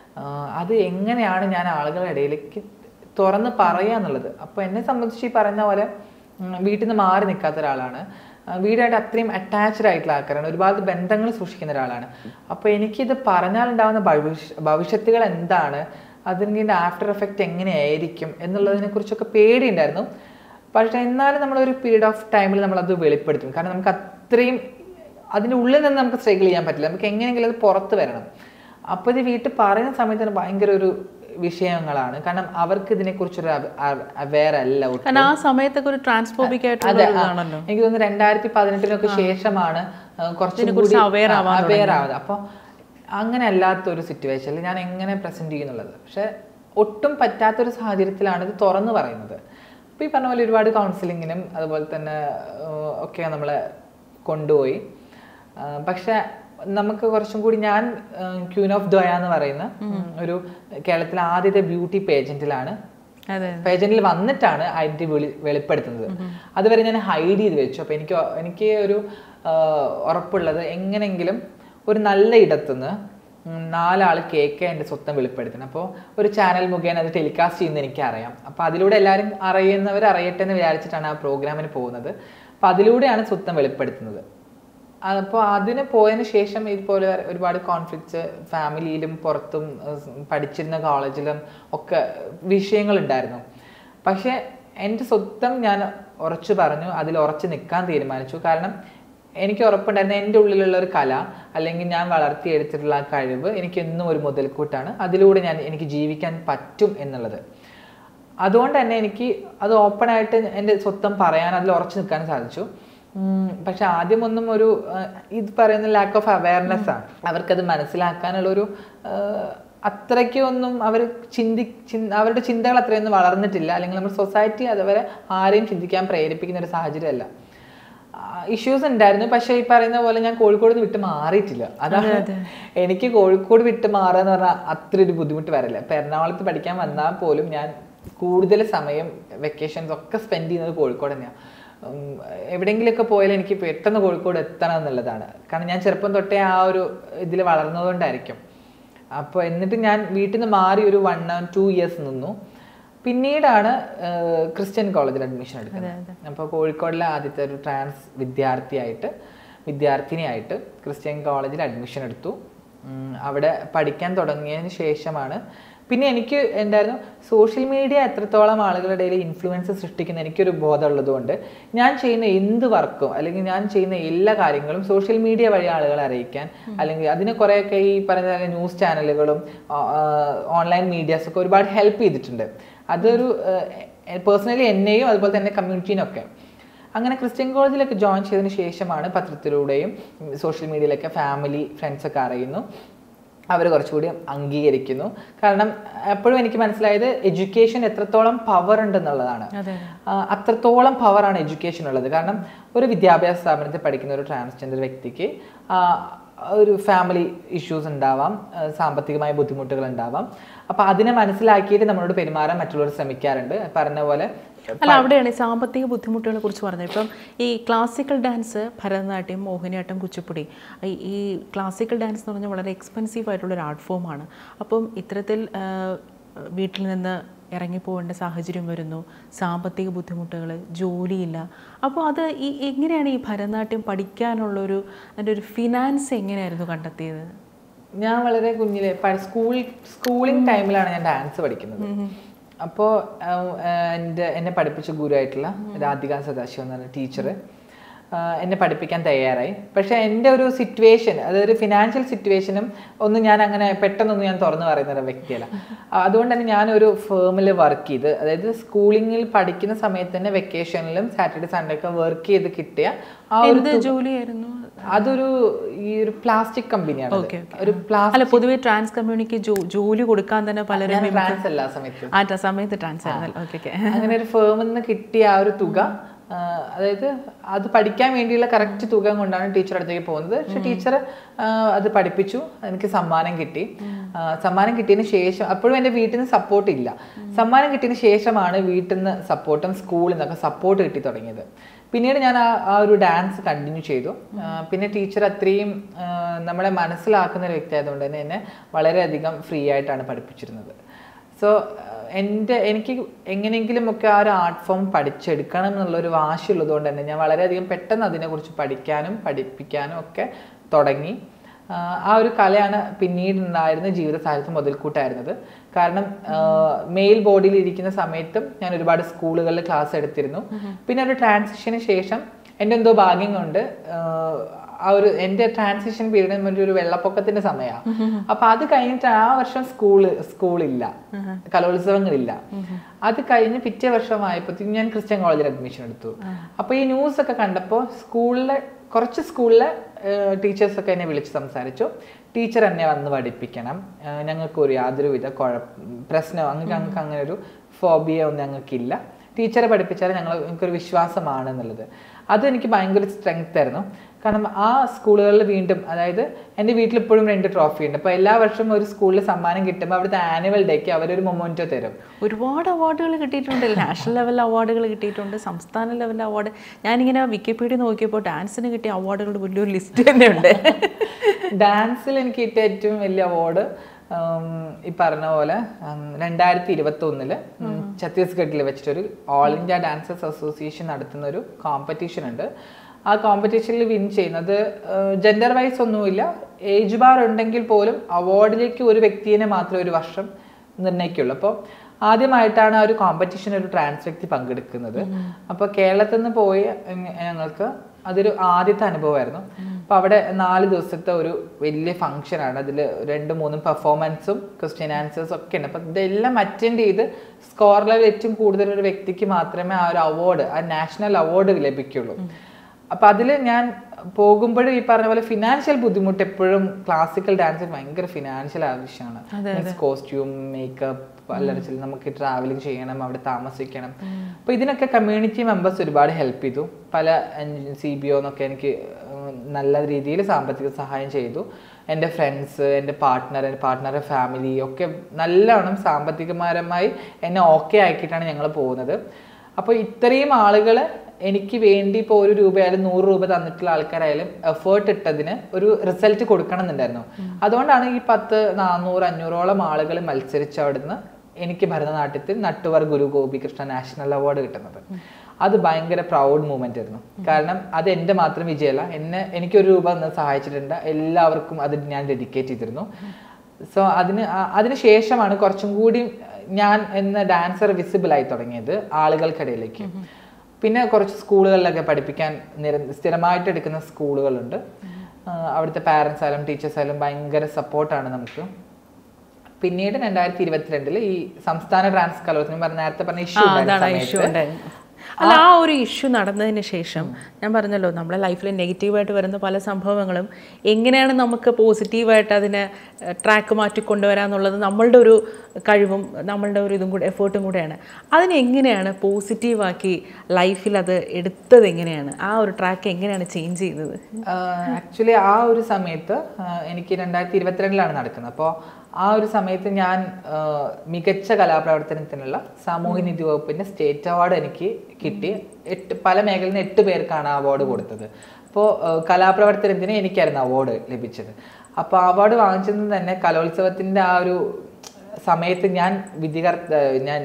അത് എങ്ങനെയാണ് ഞാൻ ആളുകളുടെ ഇടയിലേക്ക് തുറന്ന് പറയുക എന്നുള്ളത് അപ്പോൾ എന്നെ സംബന്ധിച്ച് ഈ പറഞ്ഞ പോലെ ഉം, വീട്ടിൽ നിന്ന് മാറി നിൽക്കാത്ത ഒരാളാണ് ആ, വീടായിട്ട് അത്രയും അറ്റാച്ച്ഡ് ആയിട്ടുള്ള ആൾക്കാരാണ് ഒരുപാട് ബന്ധങ്ങൾ സൂക്ഷിക്കുന്ന ഒരാളാണ് അപ്പോൾ എനിക്കിത് പറഞ്ഞാലുണ്ടാകുന്ന ഭവിഷ്യ ഭവിഷ്യത്തുകൾ എന്താണ് അതിൻ്റെ ആഫ്റ്റർ എഫക്റ്റ് എങ്ങനെയായിരിക്കും എന്നുള്ളതിനെ കുറിച്ചൊക്കെ പേടിയുണ്ടായിരുന്നു പക്ഷേ എന്നാലും നമ്മളൊരു പീരീഡ് ഓഫ് ടൈമിൽ നമ്മളത് വെളിപ്പെടുത്തും കാരണം നമുക്ക് അത്രയും അതിൻ്റെ ഉള്ളിൽ നിന്ന് നമുക്ക് സ്ട്രഗിൾ ചെയ്യാൻ പറ്റില്ല നമുക്ക് എങ്ങനെയെങ്കിലും അത് പുറത്ത് വരണം അപ്പോൾ ഇത് വീട്ടിൽ പറയുന്ന സമയത്ത് ഭയങ്കര ഒരു വിഷയങ്ങളാണ് കാരണം അവർക്ക് ഇതിനെക്കുറിച്ചൊരു അവെയർ അല്ല ഒട്ടും. കാരണം ആ സമയത്തൊക്കെ ഒരു ട്രാൻസ്ഫോബിക് ആയിട്ടുള്ള അതെ ഒരു ആ, ഇതാണല്ലോ എനിക്ക് തോന്നുന്നു രണ്ടായിരത്തി പതിനെട്ടിനൊക്കെ ശേഷമാണ് ആ, കുറച്ചും ഇതിനെക്കുറിച്ച് കൂടി aware ആവാൻ അവെയർ ആവുന്നത് അപ്പോൾ അങ്ങനെ അല്ലാത്ത ഒരു സിറ്റുവേഷനിൽ ഞാൻ എങ്ങനെ പ്രസന്റ് ചെയ്യുന്നുള്ളത് പക്ഷെ ഒട്ടും പറ്റാത്തൊരു സാഹചര്യത്തിലാണ് ഇത് തുറന്നു പറയുന്നത് അപ്പോൾ ഈ പറഞ്ഞ പോലെ ഒരുപാട് കൗൺസിലിങ്ങിനും അതുപോലെ തന്നെ ആ, ഒക്കെ നമ്മളെ കൊണ്ടുപോയി ആ, പക്ഷെ നമുക്ക് കുറച്ചും കൂടി ഞാൻ ക്യൂൻ ഓഫ് ദോയ എന്ന് പറയുന്ന ഉം, ഒരു കേരളത്തിലെ ആദ്യത്തെ ബ്യൂട്ടി പേജന്റിലാണ് അതെ പേജന്റിൽ വന്നിട്ടാണ് ഐഡന്റിറ്റി വെളി വെളിപ്പെടുത്തുന്നത് അതുവരെ ഞാൻ ഹൈഡ് ചെയ്ത് വെച്ചു അപ്പോൾ എനിക്ക് എനിക്ക് ഒരു ആ, ഉറപ്പുള്ളത് എങ്ങനെങ്കിലും ഒരു നല്ല ഇടത്തുനിന്ന് ഉം, നാലാൾ കേക്ക് എൻ്റെ സ്വത്തം വെളിപ്പെടുത്തണം അപ്പോൾ ഒരു ചാനൽ മുഖേന അത് ടെലികാസ്റ്റ് ചെയ്യുന്ന എനിക്കറിയാം അപ്പോൾ അതിലൂടെ എല്ലാവരും അറിയുന്നവർ അറിയട്ടെ എന്ന് വിചാരിച്ചിട്ടാണ് ആ പ്രോഗ്രാമിന് പോകുന്നത് അപ്പോൾ അതിലൂടെയാണ് സ്വത്തം വെളിപ്പെടുത്തുന്നത് അപ്പോൾ അതിന് പോയതിന് ശേഷം ഇതുപോലെ ഒരുപാട് കോൺഫ്ലിക്ട്സ് ഫാമിലിയിലും പുറത്തും ഏഹ് പഠിച്ചിരുന്ന കോളേജിലും ഒക്കെ വിഷയങ്ങളുണ്ടായിരുന്നു പക്ഷേ എൻ്റെ സ്വത്തം ഞാൻ ഉറച്ചു പറഞ്ഞു അതിൽ ഉറച്ചു നിൽക്കാൻ തീരുമാനിച്ചു കാരണം എനിക്ക് ഉറപ്പുണ്ടായിരുന്ന എൻ്റെ ഉള്ളിലുള്ള ഒരു കല അല്ലെങ്കിൽ ഞാൻ വളർത്തിയെടുത്തിട്ടുള്ള ആ കഴിവ് എനിക്ക് എന്നും ഒരു മുതൽക്കൂട്ടാണ് അതിലൂടെ ഞാൻ എനിക്ക് ജീവിക്കാൻ പറ്റും എന്നുള്ളത് അതുകൊണ്ട് തന്നെ എനിക്ക് അത് ഓപ്പൺ ആയിട്ട് എൻ്റെ സ്വത്തം പറയാൻ അതിൽ ഉറച്ചു നിൽക്കാൻ സാധിച്ചു ഉം, പക്ഷെ ആദ്യമൊന്നും ഒരു ആ, ഇത് പറയുന്ന ലാക്ക് ഓഫ് അവയർനെസ് ആണ് അവർക്കത് മനസ്സിലാക്കാനുള്ള ഒരു അത്രയ്ക്ക് ഒന്നും അവർ ചിന്തി ചിന്ത അവരുടെ ചിന്തകൾ അത്രയൊന്നും വളർന്നിട്ടില്ല അല്ലെങ്കിൽ നമ്മുടെ സൊസൈറ്റി അതുവരെ ആരെയും ചിന്തിക്കാൻ പ്രേരിപ്പിക്കുന്ന ഒരു സാഹചര്യമല്ല ഇഷ്യൂസ് ഉണ്ടായിരുന്നു പക്ഷെ ഈ പറയുന്ന പോലെ ഞാൻ കോഴിക്കോട് നിന്ന് വിട്ട് മാറിയിട്ടില്ല അതാണ് എനിക്ക് കോഴിക്കോട് വിട്ട് മാറുക എന്ന് പറഞ്ഞാൽ അത്ര ഒരു ബുദ്ധിമുട്ട് വരില്ല ഇപ്പൊ എറണാകുളത്ത് പഠിക്കാൻ വന്നാൽ പോലും ഞാൻ കൂടുതൽ സമയം വെക്കേഷൻസ് ഒക്കെ സ്പെൻഡ് ചെയ്യുന്നത് കോഴിക്കോട് തന്നെയാണ് ഉം, എവിടെയെങ്കിലുമൊക്കെ പോയാൽ എനിക്ക് പെട്ടെന്ന് കോഴിക്കോട് എത്തണം എന്നുള്ളതാണ് കാരണം ഞാൻ ചെറുപ്പം തൊട്ടേ ആ ഒരു ഇതിൽ വളർന്നതുകൊണ്ടായിരിക്കും അപ്പോൾ എന്നിട്ട് ഞാൻ വീട്ടിൽ നിന്ന് മാറി ഒരു വൺ ടു ഇയേഴ്സ് നിന്നു പിന്നീടാണ് ഏഹ്, ക്രിസ്ത്യൻ കോളേജിൽ അഡ്മിഷൻ എടുക്കുന്നത് അപ്പോൾ കോഴിക്കോടിലെ ആദ്യത്തെ ഒരു ട്രാൻസ് വിദ്യാർത്ഥിയായിട്ട് വിദ്യാർത്ഥിനിയായിട്ട് ക്രിസ്ത്യൻ കോളേജിൽ അഡ്മിഷൻ എടുത്തു ഉം, അവിടെ പഠിക്കാൻ തുടങ്ങിയതിന് ശേഷമാണ് പിന്നെ എനിക്ക് എന്തായിരുന്നു സോഷ്യൽ മീഡിയ എത്രത്തോളം ആളുകളുടെ ഇടയിൽ ഇൻഫ്ലുവൻസ് സൃഷ്ടിക്കുന്ന എനിക്കൊരു ബോധമുള്ളതുകൊണ്ട് ഞാൻ ചെയ്യുന്ന എന്ത് വർക്കും അല്ലെങ്കിൽ ഞാൻ ചെയ്യുന്ന എല്ലാ കാര്യങ്ങളും സോഷ്യൽ മീഡിയ വഴി ആളുകളെ അറിയിക്കാൻ അല്ലെങ്കിൽ അതിന് കുറേയൊക്കെ ഈ പറയുന്ന പോലെ ന്യൂസ് ചാനലുകളും ഓൺലൈൻ മീഡിയാസ് ഒക്കെ ഒരുപാട് ഹെൽപ്പ് ചെയ്തിട്ടുണ്ട് അതൊരു പേഴ്സണലി എന്നെയും അതുപോലെ തന്നെ കമ്മ്യൂണിറ്റീനൊക്കെ അങ്ങനെ ക്രിസ്ത്യൻ കോളേജിലൊക്കെ ജോയിൻ ചെയ്തതിന് ശേഷമാണ് പത്രത്തിലൂടെയും സോഷ്യൽ മീഡിയയിലൊക്കെ ഫാമിലി ഫ്രണ്ട്സൊക്കെ അറിയുന്നു അവർ കുറച്ചുകൂടി അംഗീകരിക്കുന്നു കാരണം എപ്പോഴും എനിക്ക് മനസ്സിലായത് എഡ്യൂക്കേഷൻ എത്രത്തോളം പവർ ഉണ്ടെന്നുള്ളതാണ് അതെ ആ, അത്രത്തോളം പവറാണ് എഡ്യൂക്കേഷൻ ഉള്ളത് കാരണം ഒരു വിദ്യാഭ്യാസ സ്ഥാപനത്തിൽ പഠിക്കുന്ന ഒരു ട്രാൻസ്ജെൻഡർ വ്യക്തിക്ക് ആ, ഒരു ഫാമിലി ഇഷ്യൂസ് ഉണ്ടാവാം ആ, സാമ്പത്തികമായ ബുദ്ധിമുട്ടുകൾ ഉണ്ടാവാം അപ്പൊ അതിനെ മനസ്സിലാക്കിയിട്ട് നമ്മളോട് പെരുമാറാൻ മറ്റുള്ളവർ ശ്രമിക്കാറുണ്ട് പറഞ്ഞ പോലെ അല്ല അവിടെയാണ് ഈ സാമ്പത്തിക ബുദ്ധിമുട്ടുകളെ കുറിച്ച് പറഞ്ഞത് ഇപ്പം ഈ ക്ലാസിക്കൽ ഡാൻസ് ഭരതനാട്യം മോഹിനിയാട്ടം കുച്ചിപ്പുടി ഈ ഈ ക്ലാസിക്കൽ ഡാൻസ് എന്ന് പറഞ്ഞാൽ വളരെ എക്സ്പെൻസീവ് ആയിട്ടുള്ള ഒരു ആർട്ട് ഫോമാണ് അപ്പം ഇത്തരത്തിൽ ആ, വീട്ടിൽ നിന്ന് ഇറങ്ങിപ്പോകേണ്ട സാഹചര്യം വരുന്നു സാമ്പത്തിക ബുദ്ധിമുട്ടുകൾ ജോലിയില്ല അപ്പോൾ അത് ഈ എങ്ങനെയാണ് ഈ ഭരതനാട്യം പഠിക്കാനുള്ളൊരു അതിൻ്റെ ഒരു ഫിനാൻസ് എങ്ങനെയായിരുന്നു കണ്ടെത്തിയത് ഞാൻ വളരെ കുഞ്ഞിലെ പ- സ്കൂൾ സ്കൂളിംഗ് ടൈമിലാണ് ഞാൻ ഡാൻസ് പഠിക്കുന്നത് അപ്പോൾ എൻ്റെ എന്നെ പഠിപ്പിച്ച ഗുരുവായിട്ടുള്ള രാധിക സദാശിവം എന്ന് പറഞ്ഞ ടീച്ചർ എന്നെ പഠിപ്പിക്കാൻ തയ്യാറായി പക്ഷേ എൻ്റെ ഒരു സിറ്റുവേഷൻ അതൊരു ഫിനാൻഷ്യൽ സിറ്റുവേഷനും ഒന്നും ഞാൻ അങ്ങനെ പെട്ടെന്നൊന്നും ഞാൻ തുറന്നു പറയുന്ന ഒരു വ്യക്തിയല്ല ആ, അതുകൊണ്ട് തന്നെ ഞാനൊരു ഫേമിൽ വർക്ക് ചെയ്ത് അതായത് സ്കൂളിങ്ങിൽ പഠിക്കുന്ന സമയത്ത് തന്നെ വെക്കേഷനിലും സാറ്റർഡേ സൺഡേ ഒക്കെ വർക്ക് ചെയ്ത് കിട്ടിയ ആ ഒരു എന്ത് ജോലിയായിരുന്നു അതൊരു ഈ ഒരു പ്ലാസ്റ്റിക് കമ്പനിയാണ് Okay, ഒരു പ്ലാസ്റ്റിക് അല്ല പൊതുവെ ട്രാൻസ് കമ്മ്യൂണിക്ക് ജോലി കൊടുക്കാൻ തന്നെ പലരും ട്രാൻസ് അല്ല ആ സമയത്ത് ആ ട- സമയത്ത് ട്രാൻസ് ആയിരുന്നല്ലോ ഓക്കെ ഓക്കെ അങ്ങനെ ഒരു ഫേമിൽ നിന്ന് കിട്ടിയ ആ ഒരു തുക ആ, അതായത് അത് പഠിക്കാൻ വേണ്ടിയുള്ള കറക്റ്റ് തുക കൊണ്ടാണ് ടീച്ചർ അടുത്തേക്ക് പോകുന്നത് പക്ഷെ ടീച്ചർ അത് പഠിപ്പിച്ചു എനിക്ക് സമ്മാനം കിട്ടി ആ, സമ്മാനം കിട്ടിയതിന് ശേഷം അപ്പോഴും എൻ്റെ വീട്ടിൽ നിന്ന് സപ്പോർട്ട് ഇല്ല സമ്മാനം കിട്ടിയതിന് ശേഷമാണ് വീട്ടിൽ നിന്ന് സപ്പോർട്ടും സ്കൂളിൽ നിന്നൊക്കെ സപ്പോർട്ട് കിട്ടി തുടങ്ങിയത് പിന്നീട് ഞാൻ ആ ആ ഒരു ഡാൻസ് കണ്ടിന്യൂ ചെയ്തു ആ, പിന്നെ ടീച്ചർ അത്രയും ആ, നമ്മളെ മനസ്സിലാക്കുന്ന ഒരു വ്യക്തി ആയതുകൊണ്ട് തന്നെ എന്നെ വളരെയധികം ഫ്രീ ആയിട്ടാണ് പഠിപ്പിച്ചിരുന്നത് സോ എൻ്റെ എനിക്ക് എങ്ങനെയെങ്കിലും ഒക്കെ ആ ഒരു ആർട്ട് ഫോം പഠിച്ചെടുക്കണം എന്നുള്ളൊരു വാശിയുള്ളത് കൊണ്ട് തന്നെ ഞാൻ വളരെയധികം പെട്ടെന്ന് അതിനെക്കുറിച്ച് പഠിക്കാനും പഠിപ്പിക്കാനും ഒക്കെ തുടങ്ങി ആ, ആ ഒരു കലയാണ് പിന്നീട് ഉണ്ടായിരുന്ന ജീവിത സാഹിത്യം മുതൽക്കൂട്ടായിരുന്നത് കാരണം മെയിൽ ബോർഡിൽ ഇരിക്കുന്ന സമയത്തും ഞാൻ ഒരുപാട് സ്കൂളുകളിൽ ക്ലാസ് എടുത്തിരുന്നു പിന്നെ ഒരു ട്രാൻസിഷന് ശേഷം എൻ്റെ എന്തോ ഭാഗ്യം കൊണ്ട് ആ, ആ ഒരു എൻ്റെ ട്രാൻസിഷൻ പീരീഡ് ഒരു വെള്ളപ്പൊക്കത്തിന്റെ സമയമാണ് അപ്പൊ അത് കഴിഞ്ഞിട്ട് ആ വർഷം സ്കൂള് സ്കൂളില്ല കലോത്സവങ്ങളില്ല അത് കഴിഞ്ഞ് പിറ്റേ വർഷമായപ്പോഴത്തേക്കും ഞാൻ ക്രിസ്ത്യൻ കോളേജിൽ അഡ്മിഷൻ എടുത്തു അപ്പൊ ഈ ന്യൂസ് ഒക്കെ കണ്ടപ്പോൾ സ്കൂളിലെ കുറച്ച് സ്കൂളിലെ ടീച്ചേഴ്സ് ഒക്കെ എന്നെ വിളിച്ച് സംസാരിച്ചു ടീച്ചർ എന്നെ വന്ന് പഠിപ്പിക്കണം ഏഹ് ഞങ്ങൾക്ക് ഒരു യാതൊരുവിധ കുഴപ്പ പ്രശ്നം അങ്ങ് ഞങ്ങൾക്ക് അങ്ങനെ ഒരു ഫോബിയ ഒന്നും ഞങ്ങൾക്കില്ല ടീച്ചറെ പഠിപ്പിച്ചാൽ ഞങ്ങൾ എനിക്കൊരു വിശ്വാസമാണ് എന്നുള്ളത് അത് എനിക്ക് ഭയങ്കര സ്ട്രെങ്ത് ആയിരുന്നു കാരണം ആ സ്കൂളുകളിൽ വീണ്ടും അതായത് എൻ്റെ വീട്ടിൽ ഇപ്പോഴും രണ്ട് ട്രോഫി ഉണ്ട് അപ്പോൾ എല്ലാ വർഷവും ഒരു സ്കൂളിൽ സമ്മാനം കിട്ടുമ്പോൾ അവിടുത്തെ ആനുവൽ ഡേക്ക് അവരൊരു മൊമെൻറ്റോ തരും ഒരുപാട് അവാർഡുകൾ കിട്ടിയിട്ടുണ്ട് നാഷണൽ ലെവൽ അവാർഡുകൾ കിട്ടിയിട്ടുണ്ട് സംസ്ഥാന ലെവൽ അവാർഡ് ഞാനിങ്ങനെ വിക്കിപീഡിയ നോക്കിയപ്പോൾ ഡാൻസിന് കിട്ടിയ അവാർഡുകളുടെ വലിയൊരു ലിസ്റ്റ് തന്നെ ഉണ്ട് ഡാൻസിൽ എനിക്ക് കിട്ടിയ ഏറ്റവും വലിയ അവാർഡ് ഈ പറഞ്ഞ പോലെ രണ്ടായിരത്തി ഇരുപത്തി ഒന്നില് ഛത്തീസ്ഗഡിൽ വെച്ചിട്ടൊരു ഓൾ ഇന്ത്യ ഡാൻസേഴ്സ് അസോസിയേഷൻ നടത്തുന്ന ഒരു കോമ്പറ്റീഷൻ ഉണ്ട് ആ കോമ്പറ്റീഷനിൽ വിൻ ചെയ്യുന്നത് ജെൻഡർ വൈസ് ഒന്നുമില്ല ഏജ് ബാർ ഉണ്ടെങ്കിൽ പോലും അവാർഡിലേക്ക് ഒരു വ്യക്തിയെ മാത്രമേ ഒരു വർഷം നിർണ്ണയിക്കുള്ളൂ അപ്പോൾ ആദ്യമായിട്ടാണ് ആ ഒരു കോമ്പറ്റീഷൻ ഒരു ട്രാൻസ് വ്യക്തി പങ്കെടുക്കുന്നത് അപ്പോൾ കേരളത്തിൽ നിന്ന് പോയി ഞ- ഞങ്ങൾക്ക് അതൊരു ആദ്യത്തെ അനുഭവമായിരുന്നു അപ്പോൾ അവിടെ നാല് ദിവസത്തെ ഒരു വലിയ ഫംഗ്ഷനാണ് അതിൽ രണ്ട് മൂന്നും പെർഫോമൻസും ക്വസ്റ്റ്യൻ ആൻസേഴ്സും ഒക്കെ ഉണ്ട് അപ്പം ഇതെല്ലാം അറ്റൻഡ് ചെയ്ത് സ്കോർ ലെവൽ ഏറ്റവും കൂടുതൽ ഒരു വ്യക്തിക്ക് മാത്രമേ ആ ഒരു അവാർഡ് ആ നാഷണൽ അവാർഡ് ലഭിക്കുള്ളൂ അപ്പൊ അതിൽ ഞാൻ പോകുമ്പോഴും ഈ പറഞ്ഞ പോലെ ഫിനാൻഷ്യൽ ബുദ്ധിമുട്ട് എപ്പോഴും ക്ലാസിക്കൽ ഡാൻസിൽ ഭയങ്കര ഫിനാൻഷ്യൽ ആവശ്യമാണ് മീൻസ് കോസ്റ്റ്യൂം മേക്കപ്പ് അല്ലറച്ചിൽ നമുക്ക് ട്രാവലിംഗ് ചെയ്യണം അവിടെ താമസിക്കണം അപ്പൊ ഇതിനൊക്കെ കമ്മ്യൂണിറ്റി മെമ്പേഴ്സ് ഒരുപാട് ഹെൽപ്പ് ചെയ്തു പല സി ബി ഒന്നൊക്കെ എനിക്ക് ഉം, നല്ല രീതിയിൽ സാമ്പത്തിക സഹായം ചെയ്തു എൻ്റെ ഫ്രണ്ട്സ് എൻ്റെ പാർട്ട്ണർ എൻ്റെ പാർട്ട്ണറുടെ ഫാമിലി ഒക്കെ നല്ലവണ്ണം സാമ്പത്തികപരമായി എന്നെ ഓക്കെ ആക്കിയിട്ടാണ് ഞങ്ങൾ പോകുന്നത് അപ്പോൾ ഇത്രയും ആളുകൾ എനിക്ക് വേണ്ടി ഇപ്പോൾ ഒരു രൂപയായാലും നൂറ് രൂപ തന്നിട്ടുള്ള ആൾക്കാരായാലും എഫേർട്ട് ഇട്ടതിന് ഒരു റിസൾട്ട് കൊടുക്കണം എന്നുണ്ടായിരുന്നു അതുകൊണ്ടാണ് ഈ പത്ത് നാനൂറ് അഞ്ഞൂറോളം ആളുകൾ മത്സരിച്ച് അവിടുന്ന് എനിക്ക് ഭരതനാട്യത്തിൽ നട്ടുവർ ഗുരു ഗോപികൃഷ്ണ നാഷണൽ അവാർഡ് കിട്ടുന്നത് അത് ഭയങ്കര പ്രൗഡ് മൂമെന്റ് ആയിരുന്നു കാരണം അത് എൻ്റെ മാത്രം വിജയമല്ല എന്നെ എനിക്കൊരു രൂപ ഒന്ന് സഹായിച്ചിട്ടുണ്ട് എല്ലാവർക്കും അത് ഞാൻ ഡെഡിക്കേറ്റ് ചെയ്തിരുന്നു സോ അതിന് ആ- അതിന് ശേഷമാണ് കുറച്ചും കൂടി ഞാൻ എന്ന ഡാൻസർ വിസിബിൾ ആയി തുടങ്ങിയത് ആളുകൾക്കിടയിലേക്ക് പിന്നെ കുറച്ച് സ്കൂളുകളിലൊക്കെ പഠിപ്പിക്കാൻ നിര സ്ഥിരമായിട്ട് എടുക്കുന്ന സ്കൂളുകളുണ്ട് ആ, അവിടുത്തെ പാരൻസ് ആയാലും ടീച്ചേഴ്സ് ആയാലും ഭയങ്കര സപ്പോർട്ടാണ് നമുക്ക് പിന്നീട് രണ്ടായിരത്തി ഇരുപത്തിരണ്ടില് ഈ സംസ്ഥാന ട്രാൻസ് കലോത്സവം പറഞ്ഞ നേരത്തെ പറഞ്ഞ ഇഷ്യൂ അതാണ് ഇഷ്യൂ ഉണ്ടായിരുന്നു അല്ല ആ ഒരു ഇഷ്യൂ നടന്നതിന് ശേഷം ഞാൻ പറഞ്ഞല്ലോ നമ്മുടെ ലൈഫിൽ നെഗറ്റീവായിട്ട് വരുന്ന പല സംഭവങ്ങളും എങ്ങനെയാണ് നമുക്ക് പോസിറ്റീവായിട്ട് അതിനെ ട്രാക്ക് മാറ്റി കൊണ്ടുവരാന്നുള്ളത് നമ്മളുടെ ഒരു കഴിവും നമ്മളുടെ ഒരു ഇതും കൂടെ എഫേർട്ടും കൂടെയാണ് അതിനെ എങ്ങനെയാണ് പോസിറ്റീവാക്കി ലൈഫിൽ അത് എടുത്തത് എങ്ങനെയാണ് ആ ഒരു ട്രാക്ക് എങ്ങനെയാണ് ചേഞ്ച് ചെയ്തത് ആക്ച്വലി ആ ഒരു സമയത്ത് ആ, എനിക്ക് രണ്ടായിരത്തി ഇരുപത്തിരണ്ടിലാണ് നടക്കുന്നത് അപ്പോൾ ആ ഒരു സമയത്ത് ഞാൻ ആ, മികച്ച കലാപ്രവർത്തനത്തിനുള്ള സാമൂഹ്യനീതി വകുപ്പിന്റെ സ്റ്റേറ്റ് അവാർഡ് എനിക്ക് കിട്ടി എട്ട് പല മേഖലയിൽ നിന്ന് എട്ട് പേർക്കാണ് ആ അവാർഡ് കൊടുത്തത് അപ്പോൾ കലാപ്രവർത്തനത്തിന് എനിക്കായിരുന്നു അവാർഡ് ലഭിച്ചത് അപ്പോൾ അവാർഡ് വാങ്ങിച്ചത് തന്നെ കലോത്സവത്തിന്റെ ആ ഒരു സമയത്ത് ഞാൻ വിധികർ ഞാൻ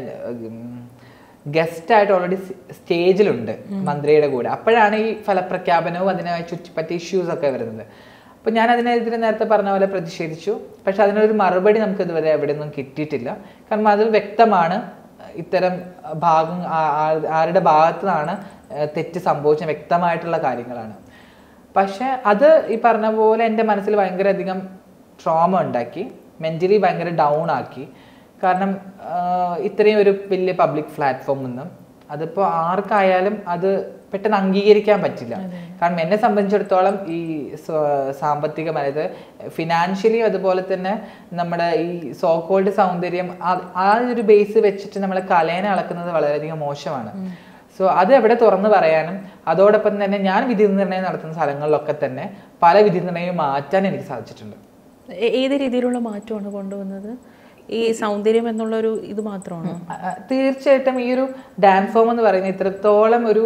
ഗസ്റ്റ് ആയിട്ട് ഓൾറെഡി സ്റ്റേജിലുണ്ട് മന്ത്രിയുടെ കൂടെ അപ്പോഴാണ് ഈ ഫലപ്രഖ്യാപനവും അതിനെ ചുറ്റിപ്പറ്റി ഇഷ്യൂസ് ഒക്കെ വരുന്നത് അപ്പോൾ ഞാൻ അതിനെതിരെ നേരത്തെ പറഞ്ഞ പോലെ പ്രതിഷേധിച്ചു പക്ഷെ അതിനൊരു മറുപടി നമുക്ക് ഇതുവരെ എവിടെ നിന്നും കിട്ടിയിട്ടില്ല കാരണം അത് വ്യക്തമാണ് ഇത്തരം ഭാഗം ആ- ആ- ആരുടെ ഭാഗത്തു നിന്നാണ് ഏഹ്, തെറ്റ് സംഭവിച്ച വ്യക്തമായിട്ടുള്ള കാര്യങ്ങളാണ് പക്ഷെ അത് ഈ പറഞ്ഞ പോലെ എൻ്റെ മനസ്സിൽ ഭയങ്കരധികം ട്രോമ ഉണ്ടാക്കി മെൻ്റലി ഭയങ്കര ഡൗൺ ആക്കി കാരണം ആഹ്, ഇത്രയും ഒരു വലിയ പബ്ലിക് പ്ലാറ്റ്ഫോമിൽ നിന്നും അതിപ്പോൾ ആർക്കായാലും അത് പെട്ടെന്ന് അംഗീകരിക്കാൻ പറ്റില്ല കാരണം എന്നെ സംബന്ധിച്ചിടത്തോളം ഈ സ്വ- സാമ്പത്തികം അതായത് ഫിനാൻഷ്യലി അതുപോലെ തന്നെ നമ്മുടെ ഈ സോക്കോൾഡ് സൗന്ദര്യം ആ- ആ ഒരു ബേസ് വെച്ചിട്ട് നമ്മളെ കലേനെ അളക്കുന്നത് വളരെയധികം മോശമാണ് സോ അത് എവിടെ തുറന്നു പറയാനും അതോടൊപ്പം തന്നെ ഞാൻ വിധി നിർണ്ണയം നടത്തുന്ന സ്ഥലങ്ങളിലൊക്കെ തന്നെ പല വിധി നിർണ്ണയവും മാറ്റാൻ എനിക്ക് സാധിച്ചിട്ടുണ്ട് ഏ- ഏത് രീതിയിലുള്ള മാറ്റമാണ് കൊണ്ടുവന്നത് ഈ സൗന്ദര്യം എന്നുള്ളൊരു ഇത് മാത്രമാണോ ആ, ആ, തീർച്ചയായിട്ടും ഈ ഒരു ഡാൻസ് ഫോം എന്ന് പറയുന്നത് ഇത്രത്തോളം ഒരു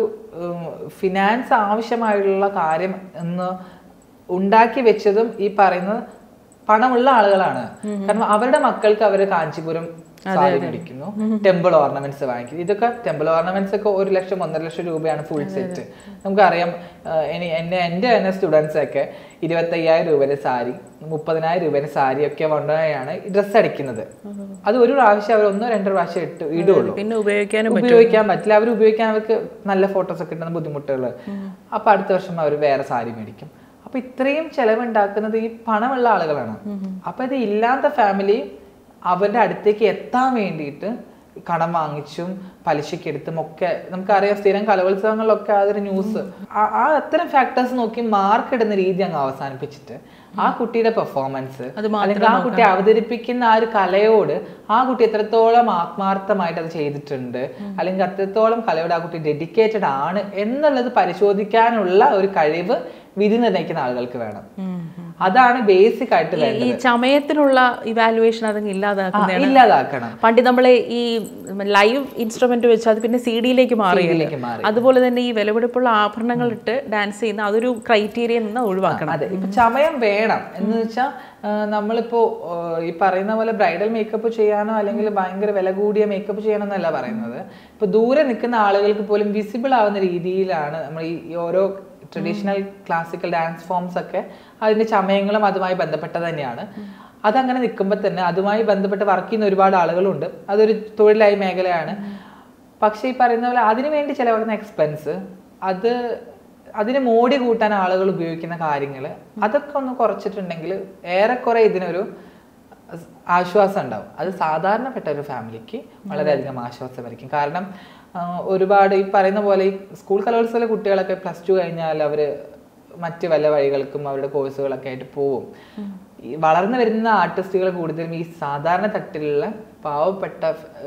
ഫിനാൻസ് ആവശ്യമായുള്ള കാര്യം എന്ന് ഉണ്ടാക്കി വെച്ചതും ഈ പറയുന്ന പണമുള്ള ആളുകളാണ് കാരണം അവരുടെ മക്കൾക്ക് അവർ കാഞ്ചീപുരം സാരി മേടിക്കുന്നു ടെമ്പിൾ ഓർണമെന്റ്സ് വാങ്ങിക്കുന്നു ഇതൊക്കെ ടെമ്പിൾ ഓർണമെന്റ്സ് ഒക്കെ ഒരു ലക്ഷം ഒന്നര ലക്ഷം രൂപയാണ് ഫുൾ സെറ്റ് നമുക്കറിയാം ആ, ഇനി എന്നെ എൻ്റെ തന്നെ സ്റ്റുഡൻസ് ഒക്കെ ഇരുപത്തയ്യായിരം രൂപയുടെ സാരി മുപ്പതിനായിരം രൂപയുടെ സാരി ഒക്കെ കൊണ്ടുപോയാണ് ഡ്രസ്സ് അടിക്കുന്നത് അത് ഒരു പ്രാവശ്യം അവർ ഒന്നോ രണ്ടോ പ്രാവശ്യം ഇട്ട് ഇടുള്ളൂ പിന്നെ ഉപയോഗിക്കാനും ഉപയോഗിക്കാൻ പറ്റില്ല അവർ ഉപയോഗിക്കാൻ അവർക്ക് നല്ല ഫോട്ടോസ് ഒക്കെ കിട്ടുന്ന ബുദ്ധിമുട്ടുകൾ അപ്പൊ അടുത്ത വർഷം അവർ വേറെ സാരി മേടിക്കും അപ്പൊ ഇത്രയും ചെലവുണ്ടാക്കുന്നത് ഈ പണമുള്ള ആളുകളാണ് അപ്പൊ ഇത് ഇല്ലാത്ത ഫാമിലി അവരുടെ അടുത്തേക്ക് എത്താൻ വേണ്ടിയിട്ട് കടം വാങ്ങിച്ചും പലിശയ്ക്ക് എടുത്തും ഒക്കെ നമുക്കറിയാം സ്ഥിരം കലോത്സവങ്ങളിലൊക്കെ അതൊരു ന്യൂസ് ആ അത്തരം ഫാക്ടേഴ്സ് നോക്കി മാർക്ക് ഇടുന്ന രീതി അങ്ങ് അവസാനിപ്പിച്ചിട്ട് ആ കുട്ടിയുടെ പെർഫോമൻസ് അത് അല്ലെങ്കിൽ ആ കുട്ടി അവതരിപ്പിക്കുന്ന ആ ഒരു കലയോട് ആ കുട്ടി എത്രത്തോളം ആത്മാർത്ഥമായിട്ട് അത് ചെയ്തിട്ടുണ്ട് അല്ലെങ്കിൽ അത്രത്തോളം കലയോട് ആ കുട്ടി ഡെഡിക്കേറ്റഡ് ആണ് എന്നുള്ളത് പരിശോധിക്കാനുള്ള ഒരു കഴിവ് വിധി നിർണ്ണയിക്കുന്ന ആളുകൾക്ക് വേണം അതാണ് ബേസിക് ആയിട്ട് ഈ വേണ്ടത് ചമയത്തിനുള്ള ഇവാലുവേഷൻ അതങ്ങ് ആ, ഇല്ലാതാക്കുന്ന ഇല്ലാതാക്കണം പണ്ട് നമ്മൾ ഈ ലൈവ് ഇൻസ്ട്രുമെന്റ് വെച്ച് അത് പിന്നെ സി ഡിയിലേക്ക് മാറിയല്ലോ ഇതിലേക്ക് മാറി അതുപോലെ തന്നെ ഈ വിലപിടിപ്പുള്ള ആഭരണങ്ങൾ ഇട്ട് ഡാൻസ് ചെയ്യുന്ന അതൊരു ക്രൈറ്റീരിയ നിന്ന് ഒഴിവാക്കണം അതെ ഇപ്പൊ ചമയം വേണം എന്ന് വെച്ചാൽ നമ്മളിപ്പോ ആ, ഈ പറയുന്ന പോലെ ബ്രൈഡൽ മേക്കപ്പ് ചെയ്യാനോ അല്ലെങ്കിൽ ഭയങ്കര വില കൂടിയ മേക്കപ്പ് ചെയ്യണം എന്നല്ല പറയുന്നത് ഇപ്പൊ ദൂരെ നിൽക്കുന്ന ആളുകൾക്ക് പോലും വിസിബിൾ ആവുന്ന രീതിയിലാണ് നമ്മൾ ഈ ഈ ഓരോ ട്രഡീഷണൽ ക്ലാസിക്കൽ ഡാൻസ് ഫോംസ് ഒക്കെ അതിന്റെ ചമയങ്ങളും അതുമായി ബന്ധപ്പെട്ടത് തന്നെയാണ് അതങ്ങനെ നിൽക്കുമ്പോൾ തന്നെ അതുമായി ബന്ധപ്പെട്ട് വർക്ക് ചെയ്യുന്ന ഒരുപാട് ആളുകളുണ്ട് അതൊരു തൊഴിലായി മേഖലയാണ് പക്ഷേ ഈ പറയുന്ന പോലെ അതിനു വേണ്ടി ചിലവാകുന്ന എക്സ്പെൻസ് അത് അതിന് മോടി കൂട്ടാൻ ആളുകൾ ഉപയോഗിക്കുന്ന കാര്യങ്ങൾ അതൊക്കെ ഒന്ന് കുറച്ചിട്ടുണ്ടെങ്കിൽ ഏറെക്കുറെ ഇതിനൊരു സ് ആശ്വാസം ഉണ്ടാവും അത് സാധാരണപ്പെട്ട ഒരു ഫാമിലിക്ക് വളരെയധികം ആശ്വാസമായിരിക്കും കാരണം ആ, ഒരുപാട് ഈ പറയുന്ന പോലെ ഈ സ്കൂൾ കലോത്സവ കുട്ടികളൊക്കെ പ്ലസ് ടു കഴിഞ്ഞാൽ അവർ മറ്റ് വല്ല വഴികൾക്കും അവരുടെ കോഴ്സുകളൊക്കെ ആയിട്ട് പോവും ഈ വളർന്നു വരുന്ന ആർട്ടിസ്റ്റുകൾ കൂടുതലും ഈ സാധാരണ തട്ടിലുള്ള പാവപ്പെട്ട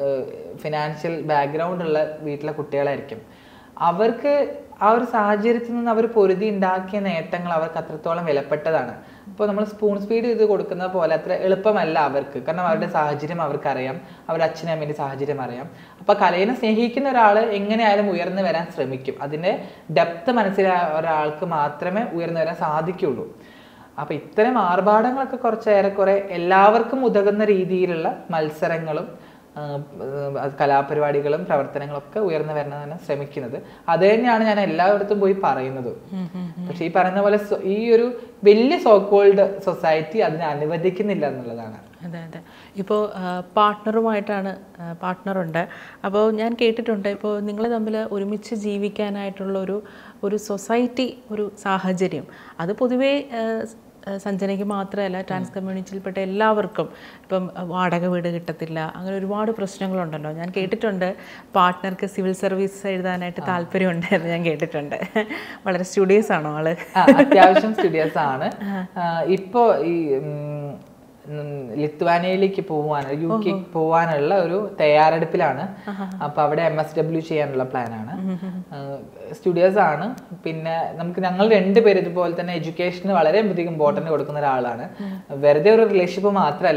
ഫിനാൻഷ്യൽ ബാക്ക്ഗ്രൗണ്ട് ഉള്ള വീട്ടിലെ കുട്ടികളായിരിക്കും അവർക്ക് ആ ഒരു സാഹചര്യത്തിൽ നിന്ന് അവർ പൊരുതി ഉണ്ടാക്കിയ നേട്ടങ്ങൾ അവർക്ക് അത്രത്തോളം വിലപ്പെട്ടതാണ് ഇപ്പോൾ നമ്മൾ സ്പൂൺ സ്പീഡ് ചെയ്ത് കൊടുക്കുന്ന പോലെ അത്ര എളുപ്പമല്ല അവർക്ക് കാരണം അവരുടെ സാഹചര്യം അവർക്കറിയാം അവരുടെ അച്ഛനും അമ്മേൻ്റെ സാഹചര്യം അറിയാം അപ്പൊ കലയെ സ്നേഹിക്കുന്ന ഒരാൾ എങ്ങനെയായാലും ഉയർന്നു വരാൻ ശ്രമിക്കും അതിന്റെ ഡെപ്ത് മനസ്സിലായ ഒരാൾക്ക് മാത്രമേ ഉയർന്നു വരാൻ സാധിക്കുള്ളൂ അപ്പൊ ഇത്തരം ആർഭാടങ്ങളൊക്കെ കുറച്ച് ഏറെക്കുറെ എല്ലാവർക്കും ഉതകുന്ന രീതിയിലുള്ള മത്സരങ്ങളും ആ, ആ, കലാപരിപാടികളും പ്രവർത്തനങ്ങളും ഒക്കെ ഉയർന്നു വരണതാണ് ശ്രമിക്കുന്നത് അത് തന്നെയാണ് ഞാൻ എല്ലായിടത്തും പോയി പറയുന്നത് പക്ഷെ ഈ പറയുന്ന പോലെ സൊ- ഈ ഒരു വലിയ സോക്കോൾഡ് സൊസൈറ്റി അതിനെ അനുവദിക്കുന്നില്ല എന്നുള്ളതാണ് അതെ അതെ ഇപ്പോൾ പാർട്ട്ണറുമായിട്ടാണ് പാർട്ട്ണറുണ്ട് അപ്പോൾ ഞാൻ കേട്ടിട്ടുണ്ട് ഇപ്പോൾ നിങ്ങൾ തമ്മിൽ ഒരുമിച്ച് ജീവിക്കാനായിട്ടുള്ള ഒരു ഒരു സൊസൈറ്റി ഒരു സാഹചര്യം അത് പൊതുവേ ആ, സ്- ആ, സഞ്ജനയ്ക്ക് മാത്രമല്ല ട്രാൻസ് കമ്മ്യൂണിറ്റിയിൽപ്പെട്ട എല്ലാവർക്കും ഇപ്പം ആ, വാടക വീട് കിട്ടത്തില്ല അങ്ങനെ ഒരുപാട് പ്രശ്നങ്ങളുണ്ടല്ലോ ഞാൻ കേട്ടിട്ടുണ്ട് പാർട്ട്ണർക്ക് സിവിൽ സർവീസ് എഴുതാനായിട്ട് താല്പര്യമുണ്ട് എന്ന് ഞാൻ കേട്ടിട്ടുണ്ട് വളരെ സ്റ്റുഡിയസ് ആണോ ആള് ആ, അത്യാവശ്യം സ്റ്റുഡിയോസ് ആണ് ആ, ഇപ്പോ ഈ ഉം, ഉം, ലിത്വാനിയയിലേക്ക് പോവാൻ യു കെ പോവാനുള്ള ഒരു തയ്യാറെടുപ്പിലാണ് അപ്പൊ അവിടെ എം എസ് ഡബ്ല്യു ചെയ്യാനുള്ള പ്ലാനാണ് സ്റ്റുഡിയോസ് ആണ് പിന്നെ നമുക്ക് ഞങ്ങൾ രണ്ടുപേരും ഇതുപോലെ തന്നെ എഡ്യൂക്കേഷന് വളരെയധികം ഇമ്പോർട്ടൻറ്റ് കൊടുക്കുന്ന ഒരാളാണ് വെറുതെ ഒരു റിലേഷൻഷിപ്പ് മാത്രമല്ല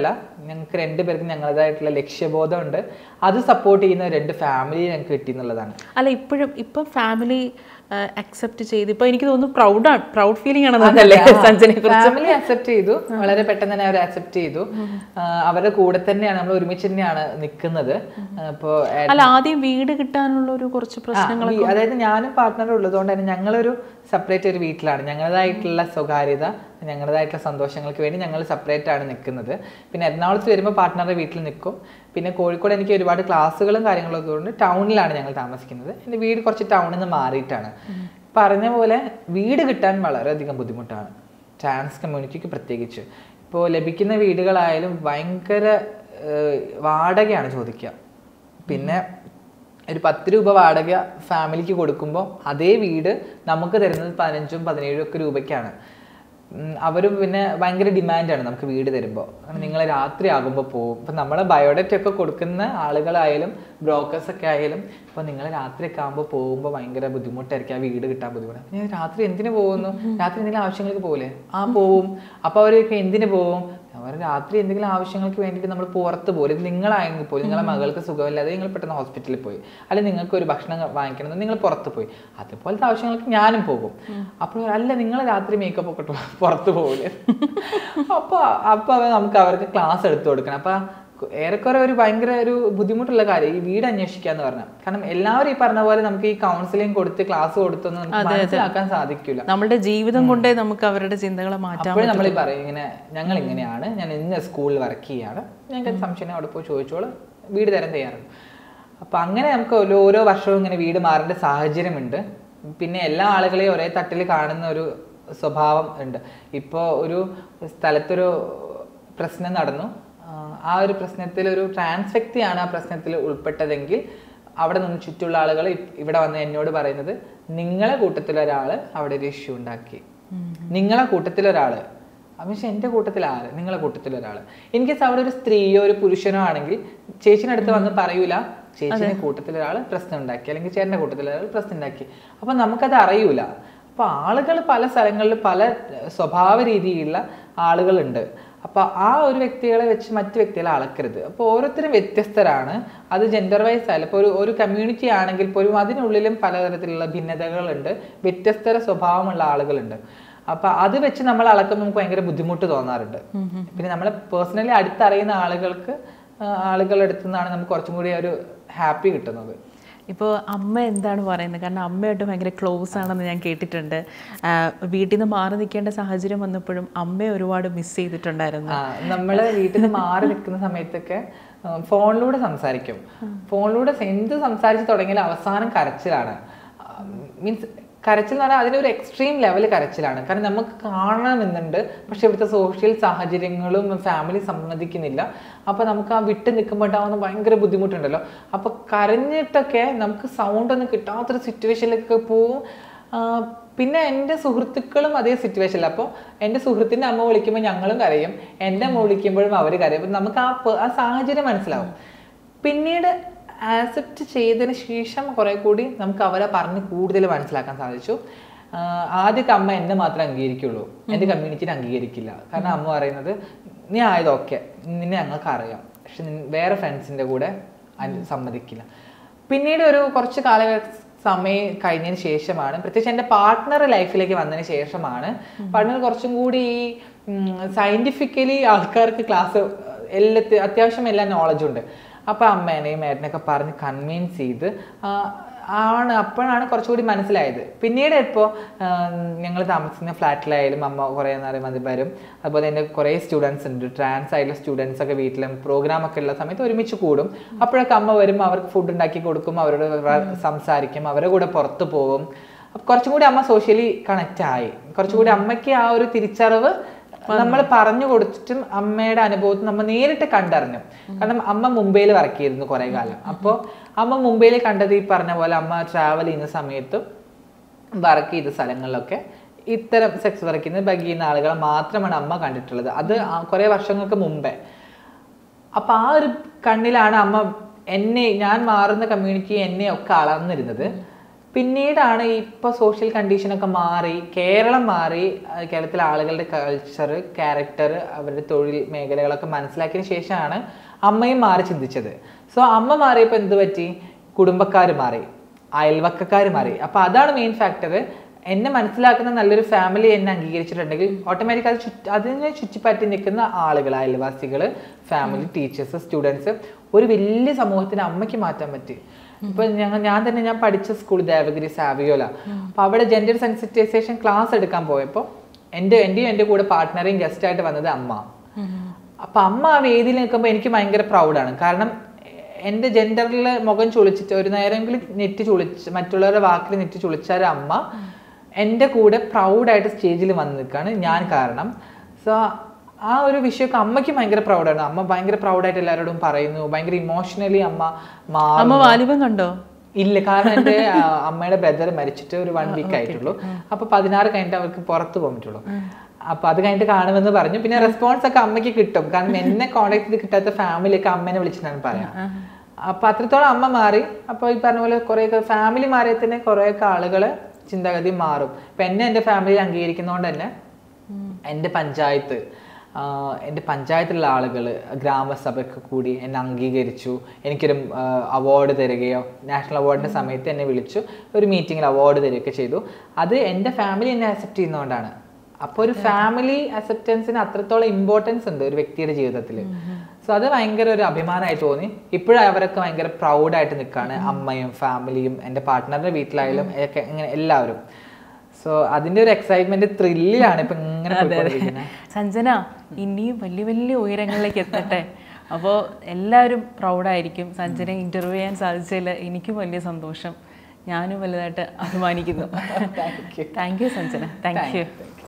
ഞങ്ങൾക്ക് രണ്ടുപേർക്കും ഞങ്ങളുടേതായിട്ടുള്ള ലക്ഷ്യബോധമുണ്ട് അത് സപ്പോർട്ട് ചെയ്യുന്ന രണ്ട് ഫാമിലി ഞങ്ങൾക്ക് കിട്ടി എന്നുള്ളതാണ് അല്ല ഇപ്പോഴും ഇപ്പം ഫാമിലി അക്സെപ്റ്റ് ചെയ്ത് ഇപ്പൊ എനിക്ക് തോന്നുന്നു പ്രൗഡാണ് പ്രൗഡ് ഫീലിംഗ് ആണ് അതല്ലേ സഞ്ജനെ കുറിച്ച് ഫാമിലി അക്സെപ്റ്റ് ചെയ്തു വളരെ പെട്ടെന്ന് തന്നെ അവർ അക്സെപ്റ്റ് ചെയ്തു ആ, അവരുടെ കൂടെ തന്നെയാണ് നമ്മൾ ഒരുമിച്ച് തന്നെയാണ് നിൽക്കുന്നത് അപ്പോൾ അല്ല ആദ്യം വീട് കിട്ടാനുള്ള ഒരു കുറച്ച് പ്രശ്നം അതായത് ഞാനും പാർട്ട്ണറും ഉള്ളതുകൊണ്ട് തന്നെ ഞങ്ങളൊരു സെപ്പറേറ്റ് ഒരു വീട്ടിലാണ് ഞങ്ങളുടേതായിട്ടുള്ള സ്വകാര്യത ഞങ്ങളുടേതായിട്ടുള്ള സന്തോഷങ്ങൾക്ക് വേണ്ടി ഞങ്ങൾ സെപ്പറേറ്റ് ആണ് നിൽക്കുന്നത് പിന്നെ എറണാകുളത്ത് വരുമ്പോൾ പാർട്ട്ണറുടെ വീട്ടിൽ നിൽക്കും പിന്നെ കോഴിക്കോട് എനിക്ക് ഒരുപാട് ക്ലാസ്സുകളും കാര്യങ്ങളൊക്കെ കൊണ്ട് ടൗണിലാണ് ഞങ്ങൾ താമസിക്കുന്നത് എൻ്റെ വീട് കുറച്ച് ടൗണിൽ നിന്ന് മാറിയിട്ടാണ് പറഞ്ഞ പോലെ വീട് കിട്ടാൻ വളരെയധികം ബുദ്ധിമുട്ടാണ് ട്രാൻസ് കമ്മ്യൂണിറ്റിക്ക് പ്രത്യേകിച്ച് ഇപ്പോൾ ലഭിക്കുന്ന വീടുകളായാലും ഭയങ്കര ഏഹ്, വാടകയാണ് ചോദിക്കുക പിന്നെ ഒരു പത്ത് രൂപ വാടക ഫാമിലിക്ക് കൊടുക്കുമ്പോൾ അതേ വീട് നമുക്ക് തരുന്നത് പതിനഞ്ചും പതിനേഴും ഒക്കെ രൂപയ്ക്കാണ് ഉം, അവരും പിന്നെ ഭയങ്കര ഡിമാൻഡാണ് നമുക്ക് വീട് തരുമ്പോൾ നിങ്ങൾ രാത്രി ആകുമ്പോൾ പോകും ഇപ്പം നമ്മളെ ബയോഡേറ്റ ഒക്കെ കൊടുക്കുന്ന ആളുകളായാലും ബ്രോക്കേഴ്സ് ഒക്കെ ആയാലും ഇപ്പോൾ നിങ്ങൾ രാത്രി ഒക്കെ ആകുമ്പോൾ പോകുമ്പോൾ ഭയങ്കര ബുദ്ധിമുട്ടായിരിക്കും ആ വീട് കിട്ടാൻ ബുദ്ധിമുട്ടാണ് അപ്പം ഞാൻ രാത്രി എന്തിനു പോകുന്നു രാത്രി എന്തെങ്കിലും ആവശ്യങ്ങൾക്ക് പോകില്ലേ ആ പോവും അപ്പോൾ അവരൊക്കെ എന്തിനു പോവും അവർ രാത്രി എന്തെങ്കിലും ആവശ്യങ്ങൾക്ക് വേണ്ടിയിട്ട് നമ്മൾ പുറത്ത് പോലും ഇത് നിങ്ങളായെങ്കിൽ പോലും നിങ്ങളെ മകൾക്ക് സുഖമില്ലാതെ നിങ്ങൾ പെട്ടെന്ന് ഹോസ്പിറ്റലിൽ പോയി അല്ലെങ്കിൽ നിങ്ങൾക്ക് ഒരു ഭക്ഷണം വാങ്ങിക്കണം നിങ്ങൾ പുറത്ത് പോയി അതുപോലത്തെ ആവശ്യങ്ങൾക്ക് ഞാനും പോകും അപ്പോൾ അല്ല നിങ്ങൾ രാത്രി മേക്കപ്പ് ഒക്കെ ഇട്ട് പുറത്ത് പോകില്ലേ അപ്പോൾ അപ്പോൾ അവർ നമുക്ക് അവർക്ക് ക്ലാസ് എടുത്തു കൊടുക്കണം അപ്പോൾ ഏറെക്കുറെ ഒരു ഭയങ്കര ഒരു ബുദ്ധിമുട്ടുള്ള കാര്യം ഈ വീട് അന്വേഷിക്കുക എന്ന് പറഞ്ഞാൽ കാരണം എല്ലാവരും ഈ പറഞ്ഞ പോലെ നമുക്ക് ഈ കൗൺസിലിംഗ് കൊടുത്ത് ക്ലാസ് കൊടുത്തൊന്നും നമുക്ക് മനസ്സിലാക്കാൻ സാധിക്കില്ല നമ്മളുടെ ജീവിതം കൊണ്ടേ നമുക്ക് അവരുടെ ചിന്തകളെ മാറ്റാം അപ്പോഴും നമ്മൾ പറയും ഇങ്ങനെ ഞങ്ങൾ ഇങ്ങനെയാണ് ഞാൻ ഇന്ന സ്കൂളിൽ വർക്ക് ചെയ്യാണ് ഞങ്ങൾക്ക് സംശയം അവിടെ പോയി ചോദിച്ചോളൂ വീട് തരാൻ തയ്യാറുണ്ട് അപ്പൊ അങ്ങനെ നമുക്ക് ഓരോ ഓരോ വർഷവും ഇങ്ങനെ വീട് മാറേണ്ട സാഹചര്യമുണ്ട് പിന്നെ എല്ലാ ആളുകളെയും ഒരേ തട്ടിൽ കാണുന്ന ഒരു സ്വഭാവം ഉണ്ട് ഇപ്പോൾ ഒരു സ്ഥലത്തൊരു പ്രശ്നം നടന്നു ആഹ് ആ ഒരു പ്രശ്നത്തിൽ ഒരു ട്രാൻസ് വ്യക്തിയാണ് ആ പ്രശ്നത്തിൽ ഉൾപ്പെട്ടതെങ്കിൽ അവിടെ നിന്ന് ചുറ്റുള്ള ആളുകൾ ഇവിടെ വന്ന് എന്നോട് പറയുന്നത് നിങ്ങളെ കൂട്ടത്തിലൊരാൾ അവിടെ ഒരു ഇഷ്യൂ ഉണ്ടാക്കി നിങ്ങളെ കൂട്ടത്തിലൊരാള് പക്ഷെ എൻ്റെ കൂട്ടത്തിൽ ആര് നിങ്ങളെ കൂട്ടത്തിൽ ഒരാൾ ഇൻ കേസ് അവിടെ ഒരു സ്ത്രീയോ ഒരു പുരുഷനോ ആണെങ്കിൽ ചേച്ചിയുടെ അടുത്ത് വന്ന് പറയൂല ചേച്ചിയുടെ കൂട്ടത്തിൽ ഒരാൾ പ്രശ്നം ഉണ്ടാക്കി അല്ലെങ്കിൽ ചേട്ടൻ്റെ കൂട്ടത്തിൽ ഒരാൾ പ്രശ്നം ഉണ്ടാക്കി അപ്പൊ നമുക്കത് അറിയൂല അപ്പൊ ആളുകൾ പല സ്ഥലങ്ങളിൽ പല ഏർ, സ്വഭാവ രീതിയിലുള്ള ആളുകളുണ്ട് അപ്പൊ ആ ഒരു വ്യക്തികളെ വെച്ച് മറ്റു വ്യക്തികളെ അളക്കരുത് അപ്പോൾ ഓരോരുത്തരും വ്യത്യസ്തരാണ് അത് ജെൻഡർ വൈസ് ആയാലും ഇപ്പോൾ ഒരു ഒരു കമ്മ്യൂണിറ്റി ആണെങ്കിൽ പോലും അതിനുള്ളിലും പലതരത്തിലുള്ള ഭിന്നതകളുണ്ട് വ്യത്യസ്തര സ്വഭാവമുള്ള ആളുകളുണ്ട് അപ്പൊ അത് വെച്ച് നമ്മൾ അളക്കുമ്പോൾ നമുക്ക് ഭയങ്കര ബുദ്ധിമുട്ട് തോന്നാറുണ്ട് പിന്നെ നമ്മളെ പേഴ്സണലി അടുത്തറിയുന്ന ആളുകൾക്ക് ആ, ആളുകളുടെ അടുത്തു നിന്നാണ് നമുക്ക് കുറച്ചും കൂടി ഒരു ഹാപ്പി കിട്ടുന്നത് ഇപ്പോൾ അമ്മ എന്താണ് പറയുന്നത് കാരണം അമ്മയായിട്ട് ഭയങ്കര ക്ലോസ് ആണെന്ന് ഞാൻ കേട്ടിട്ടുണ്ട് ആ, വീട്ടിൽ നിന്ന് മാറി നിൽക്കേണ്ട സാഹചര്യം വന്നപ്പോഴും അമ്മയെ ഒരുപാട് മിസ് ചെയ്തിട്ടുണ്ടായിരുന്നു ആ, നമ്മള് വീട്ടിൽ നിന്ന് മാറി നിൽക്കുന്ന സമയത്തൊക്കെ ഉം, ഫോണിലൂടെ സംസാരിക്കും ഫോണിലൂടെ എന്ത് സംസാരിച്ച് തുടങ്ങിയാലും അവസാനം കരച്ചിലാണ് മീൻസ് കരച്ചിൽ എന്ന് പറഞ്ഞാൽ അതിനൊരു എക്സ്ട്രീം ലെവൽ കരച്ചിലാണ് കാരണം നമുക്ക് കാണണമെന്നുണ്ട് പക്ഷെ ഇവിടുത്തെ സോഷ്യൽ സാഹചര്യങ്ങളും ഫാമിലി സമ്മതിക്കുന്നില്ല അപ്പൊ നമുക്ക് ആ വിട്ട് നിൽക്കുമ്പോൾ ഉണ്ടാവുന്ന ഭയങ്കര ബുദ്ധിമുട്ടുണ്ടല്ലോ അപ്പൊ കരഞ്ഞിട്ടൊക്കെ നമുക്ക് സൗണ്ട് ഒന്നും കിട്ടാത്തൊരു സിറ്റുവേഷനിലൊക്കെ പോവും ആ, പിന്നെ എൻ്റെ സുഹൃത്തുക്കളും അതേ സിറ്റുവേഷനിൽ അപ്പോൾ എൻ്റെ സുഹൃത്തിൻ്റെ അമ്മ വിളിക്കുമ്പോൾ ഞങ്ങളും കരയും എൻ്റെ അമ്മ വിളിക്കുമ്പോഴും അവർ കരയും അപ്പം നമുക്ക് ആ പ- ആ സാഹചര്യം മനസ്സിലാവും പിന്നീട് ആക്സെപ്റ്റ് ചെയ്തതിന് ശേഷം കുറെ കൂടി നമുക്ക് അവരെ പറഞ്ഞ് കൂടുതൽ മനസ്സിലാക്കാൻ സാധിച്ചു ആഹ് ആദ്യമൊക്കെ അമ്മ എന്നെ മാത്രമേ അംഗീകരിക്കുള്ളൂ എൻ്റെ കമ്മ്യൂണിറ്റിനെ അംഗീകരിക്കില്ല കാരണം അമ്മ പറയുന്നത് നീ ആയത് ഓക്കെ നിന്നെ ഞങ്ങൾക്ക് അറിയാം പക്ഷെ നിൻ- വേറെ ഫ്രണ്ട്സിൻ്റെ കൂടെ അത് സമ്മതിക്കില്ല പിന്നീട് ഒരു കുറച്ച് കാല സമയം കഴിഞ്ഞതിന് ശേഷമാണ് പ്രത്യേകിച്ച് എൻ്റെ പാർട്ട്ണർ ലൈഫിലേക്ക് വന്നതിന് ശേഷമാണ് പാർട്ട്ണർ കുറച്ചും കൂടി ഈ സയന്റിഫിക്കലി ആൾക്കാർക്ക് ക്ലാസ് എല്ലാത്തി അത്യാവശ്യം എല്ലാ നോളജും ഉണ്ട് അപ്പൊ അമ്മേനെയും ഏട്ടനെയൊക്കെ പറഞ്ഞ് കൺവിൻസ് ചെയ്ത് ആ, ആണ് അപ്പോഴാണ് കുറച്ചുകൂടി മനസ്സിലായത് പിന്നീട് ഇപ്പോൾ ഞങ്ങൾ താമസിക്കുന്ന ഫ്ലാറ്റിലായാലും അമ്മ കുറേ നേരം അത് വരും അതുപോലെ തന്നെ കുറേ സ്റ്റുഡൻസ് ഉണ്ട് ട്രാൻസ് ആയിട്ടുള്ള സ്റ്റുഡൻസ് ഒക്കെ വീട്ടിലും പ്രോഗ്രാം ഒക്കെ ഉള്ള സമയത്ത് ഒരുമിച്ച് കൂടും അപ്പോഴൊക്കെ അമ്മ വരും അവർക്ക് ഫുഡ് ഉണ്ടാക്കി കൊടുക്കും അവരോട് വ- സംസാരിക്കും അവരുടെ കൂടെ പുറത്ത് പോകും അപ്പൊ കുറച്ചും കൂടി അമ്മ സോഷ്യലി കണക്റ്റ് ആയി കുറച്ചും കൂടി അമ്മയ്ക്ക് ആ ഒരു തിരിച്ചറിവ് നമ്മൾ പറഞ്ഞു കൊടുത്തിട്ടും അമ്മയുടെ അനുഭവത്തിൽ നമ്മൾ നേരിട്ട് കണ്ടറിഞ്ഞു കാരണം അമ്മ മുംബൈയിൽ വർക്ക് ചെയ്തിരുന്നു കുറെ കാലം അപ്പോൾ അമ്മ മുംബൈയിൽ കണ്ടത് ഈ പറഞ്ഞ പോലെ അമ്മ ട്രാവൽ ചെയ്യുന്ന സമയത്തും വർക്ക് ചെയ്ത സ്ഥലങ്ങളിലൊക്കെ ഇത്തരം സെക്സ് വർക്ക് ചെയ്യുന്ന ബഗ് ചെയ്യുന്ന ആളുകളെ മാത്രമാണ് അമ്മ കണ്ടിട്ടുള്ളത് അത് ആ കുറെ വർഷങ്ങൾക്ക് മുമ്പേ അപ്പൊ ആ ഒരു കണ്ണിലാണ് അമ്മ എന്നെ ഞാൻ മാറുന്ന കമ്മ്യൂണിറ്റി എന്നെ ഒക്കെ അളന്നിരുന്നത് പിന്നീടാണ് ഇപ്പൊ സോഷ്യൽ കണ്ടീഷനൊക്കെ മാറി കേരളം മാറി ആ, കേരളത്തിലെ ആളുകളുടെ കൾച്ചർ ക്യാരക്ടർ അവരുടെ തൊഴിൽ മേഖലകളൊക്കെ മനസ്സിലാക്കിയതിന് ശേഷമാണ് അമ്മയും മാറി ചിന്തിച്ചത് സോ അമ്മ മാറിയപ്പോൾ എന്ത് പറ്റി കുടുംബക്കാർ മാറി അയൽവക്കക്കാർ മാറി അപ്പൊ അതാണ് മെയിൻ ഫാക്ടർ എന്നെ മനസ്സിലാക്കുന്ന നല്ലൊരു ഫാമിലി എന്നെ അംഗീകരിച്ചിട്ടുണ്ടെങ്കിൽ ഓട്ടോമാറ്റിക് അത് ചുറ്റ് അതിനെ ചുറ്റിപ്പറ്റി നിൽക്കുന്ന ആളുകൾ അയൽവാസികൾ ഫാമിലി ടീച്ചേഴ്സ് സ്റ്റുഡൻസ് ഒരു വലിയ സമൂഹത്തിന് അമ്മയ്ക്ക് മാറ്റാൻ പറ്റി ഇപ്പൊ ഞങ്ങൾ ഞാൻ തന്നെ ഞാൻ പഠിച്ച സ്കൂൾ ദേവഗിരി സാവിയോല അപ്പൊ അവിടെ ജെൻഡർ സെൻസിറ്റൈസേഷൻ ക്ലാസ് എടുക്കാൻ പോയപ്പോൾ എൻ്റെ എൻ്റെയും എൻ്റെ കൂടെ പാർട്ട്ണറേയും ഗസ്റ്റ് ആയിട്ട് വന്നത് അമ്മ അപ്പൊ അമ്മ ആ വേദിയിൽ നിൽക്കുമ്പോൾ എനിക്ക് ഭയങ്കര പ്രൗഡാണ് കാരണം എൻ്റെ ജെൻഡറിൽ മുഖം ചുളിച്ചിട്ട് ഒരു നേരമെങ്കിലും നെറ്റ് ചുളിച്ച് മറ്റുള്ളവരുടെ വാക്കിൽ നെറ്റ് ചുളിച്ച ഒരു അമ്മ എൻ്റെ കൂടെ പ്രൗഡായിട്ട് സ്റ്റേജിൽ വന്ന് നിൽക്കുകയാണ് ഞാൻ കാരണം സോ ആ ഒരു വിഷയമൊക്കെ അമ്മയ്ക്ക് ഭയങ്കര പ്രൗഡാണ് അമ്മ ഭയങ്കര പ്രൗഡായിട്ട് എല്ലാവരോടും പറയുന്നു ഭയങ്കര ഇമോഷണലി അമ്മ മാറും അമ്മ വാലിബം കണ്ടോ ഇല്ല കാരണം എൻ്റെ ആ, അമ്മയുടെ ബ്രദർ മരിച്ചിട്ട് ഒരു വൺ വീക്ക് ആയിട്ടുള്ളൂ അപ്പൊ പതിനാറ് കഴിഞ്ഞിട്ട് അവർക്ക് പുറത്ത് പോകാൻ പറ്റുള്ളൂ അപ്പൊ അത് കഴിഞ്ഞിട്ട് കാണുമെന്ന് പറഞ്ഞു പിന്നെ റെസ്പോൺസ് ഒക്കെ അമ്മയ്ക്ക് കിട്ടും കാരണം എന്നെ കോണ്ടാക്ട് ചെയ്ത് കിട്ടാത്ത ഫാമിലി ഒക്കെ അമ്മേനെ വിളിച്ചിട്ടാണ് പറയാം അപ്പൊ അത്രത്തോളം അമ്മ മാറി അപ്പൊ ഈ പറഞ്ഞ പോലെ കുറെ ഫാമിലി മാറിയ തന്നെ കുറേയൊക്കെ ആളുകള് ചിന്താഗതി മാറും ഇപ്പൊ എന്നെ എൻ്റെ ഫാമിലി അംഗീകരിക്കുന്നതുകൊണ്ട് തന്നെ എൻ്റെ പഞ്ചായത്ത് ആഹ് എൻ്റെ പഞ്ചായത്തിലുള്ള ആളുകൾ ഗ്രാമസഭയ്ക്ക് കൂടി എന്നെ അംഗീകരിച്ചു എനിക്കൊരു അവാർഡ് തരികയോ നാഷണൽ അവാർഡിൻ്റെ സമയത്ത് എന്നെ വിളിച്ചു ഒരു മീറ്റിങ്ങിൽ അവാർഡ് തരികയൊക്കെ ചെയ്തു അത് എൻ്റെ ഫാമിലി എന്നെ അക്സെപ്റ്റ് ചെയ്യുന്നതുകൊണ്ടാണ് അപ്പോൾ ഒരു ഫാമിലി അക്സെപ്റ്റൻസിന് അത്രത്തോളം ഇമ്പോർട്ടൻസ് ഉണ്ട് ഒരു വ്യക്തിയുടെ ജീവിതത്തിൽ സോ അത് ഭയങ്കര ഒരു അഭിമാനമായി തോന്നി ഇപ്പോഴും അവരൊക്കെ ഭയങ്കര പ്രൗഡായിട്ട് നിൽക്കുകയാണ് അമ്മയും ഫാമിലിയും എൻ്റെ പാർട്ട്ണറുടെ വീട്ടിലായാലും ഒക്കെ ഇങ്ങനെ എല്ലാവരും സോ അതിന്റെ ഒരു എക്സൈറ്റ്മെന്റ് ത്രില്ലിലാണ് ഇപ്പൊ ഇങ്ങനെ പോയിക്കൊണ്ടിരിക്കുന്നത് സഞ്ജന ഇനിയും വലിയ വലിയ ഉയരങ്ങളിലേക്ക് എത്തട്ടെ അപ്പോൾ എല്ലാവരും പ്രൗഡായിരിക്കും സഞ്ജന ഇൻ്റർവ്യൂ ചെയ്യാൻ സാധിച്ചതിൽ എനിക്കും വലിയ സന്തോഷം ഞാനും വലുതായിട്ട് അഭിമാനിക്കുന്നു thank you Sanjana thank U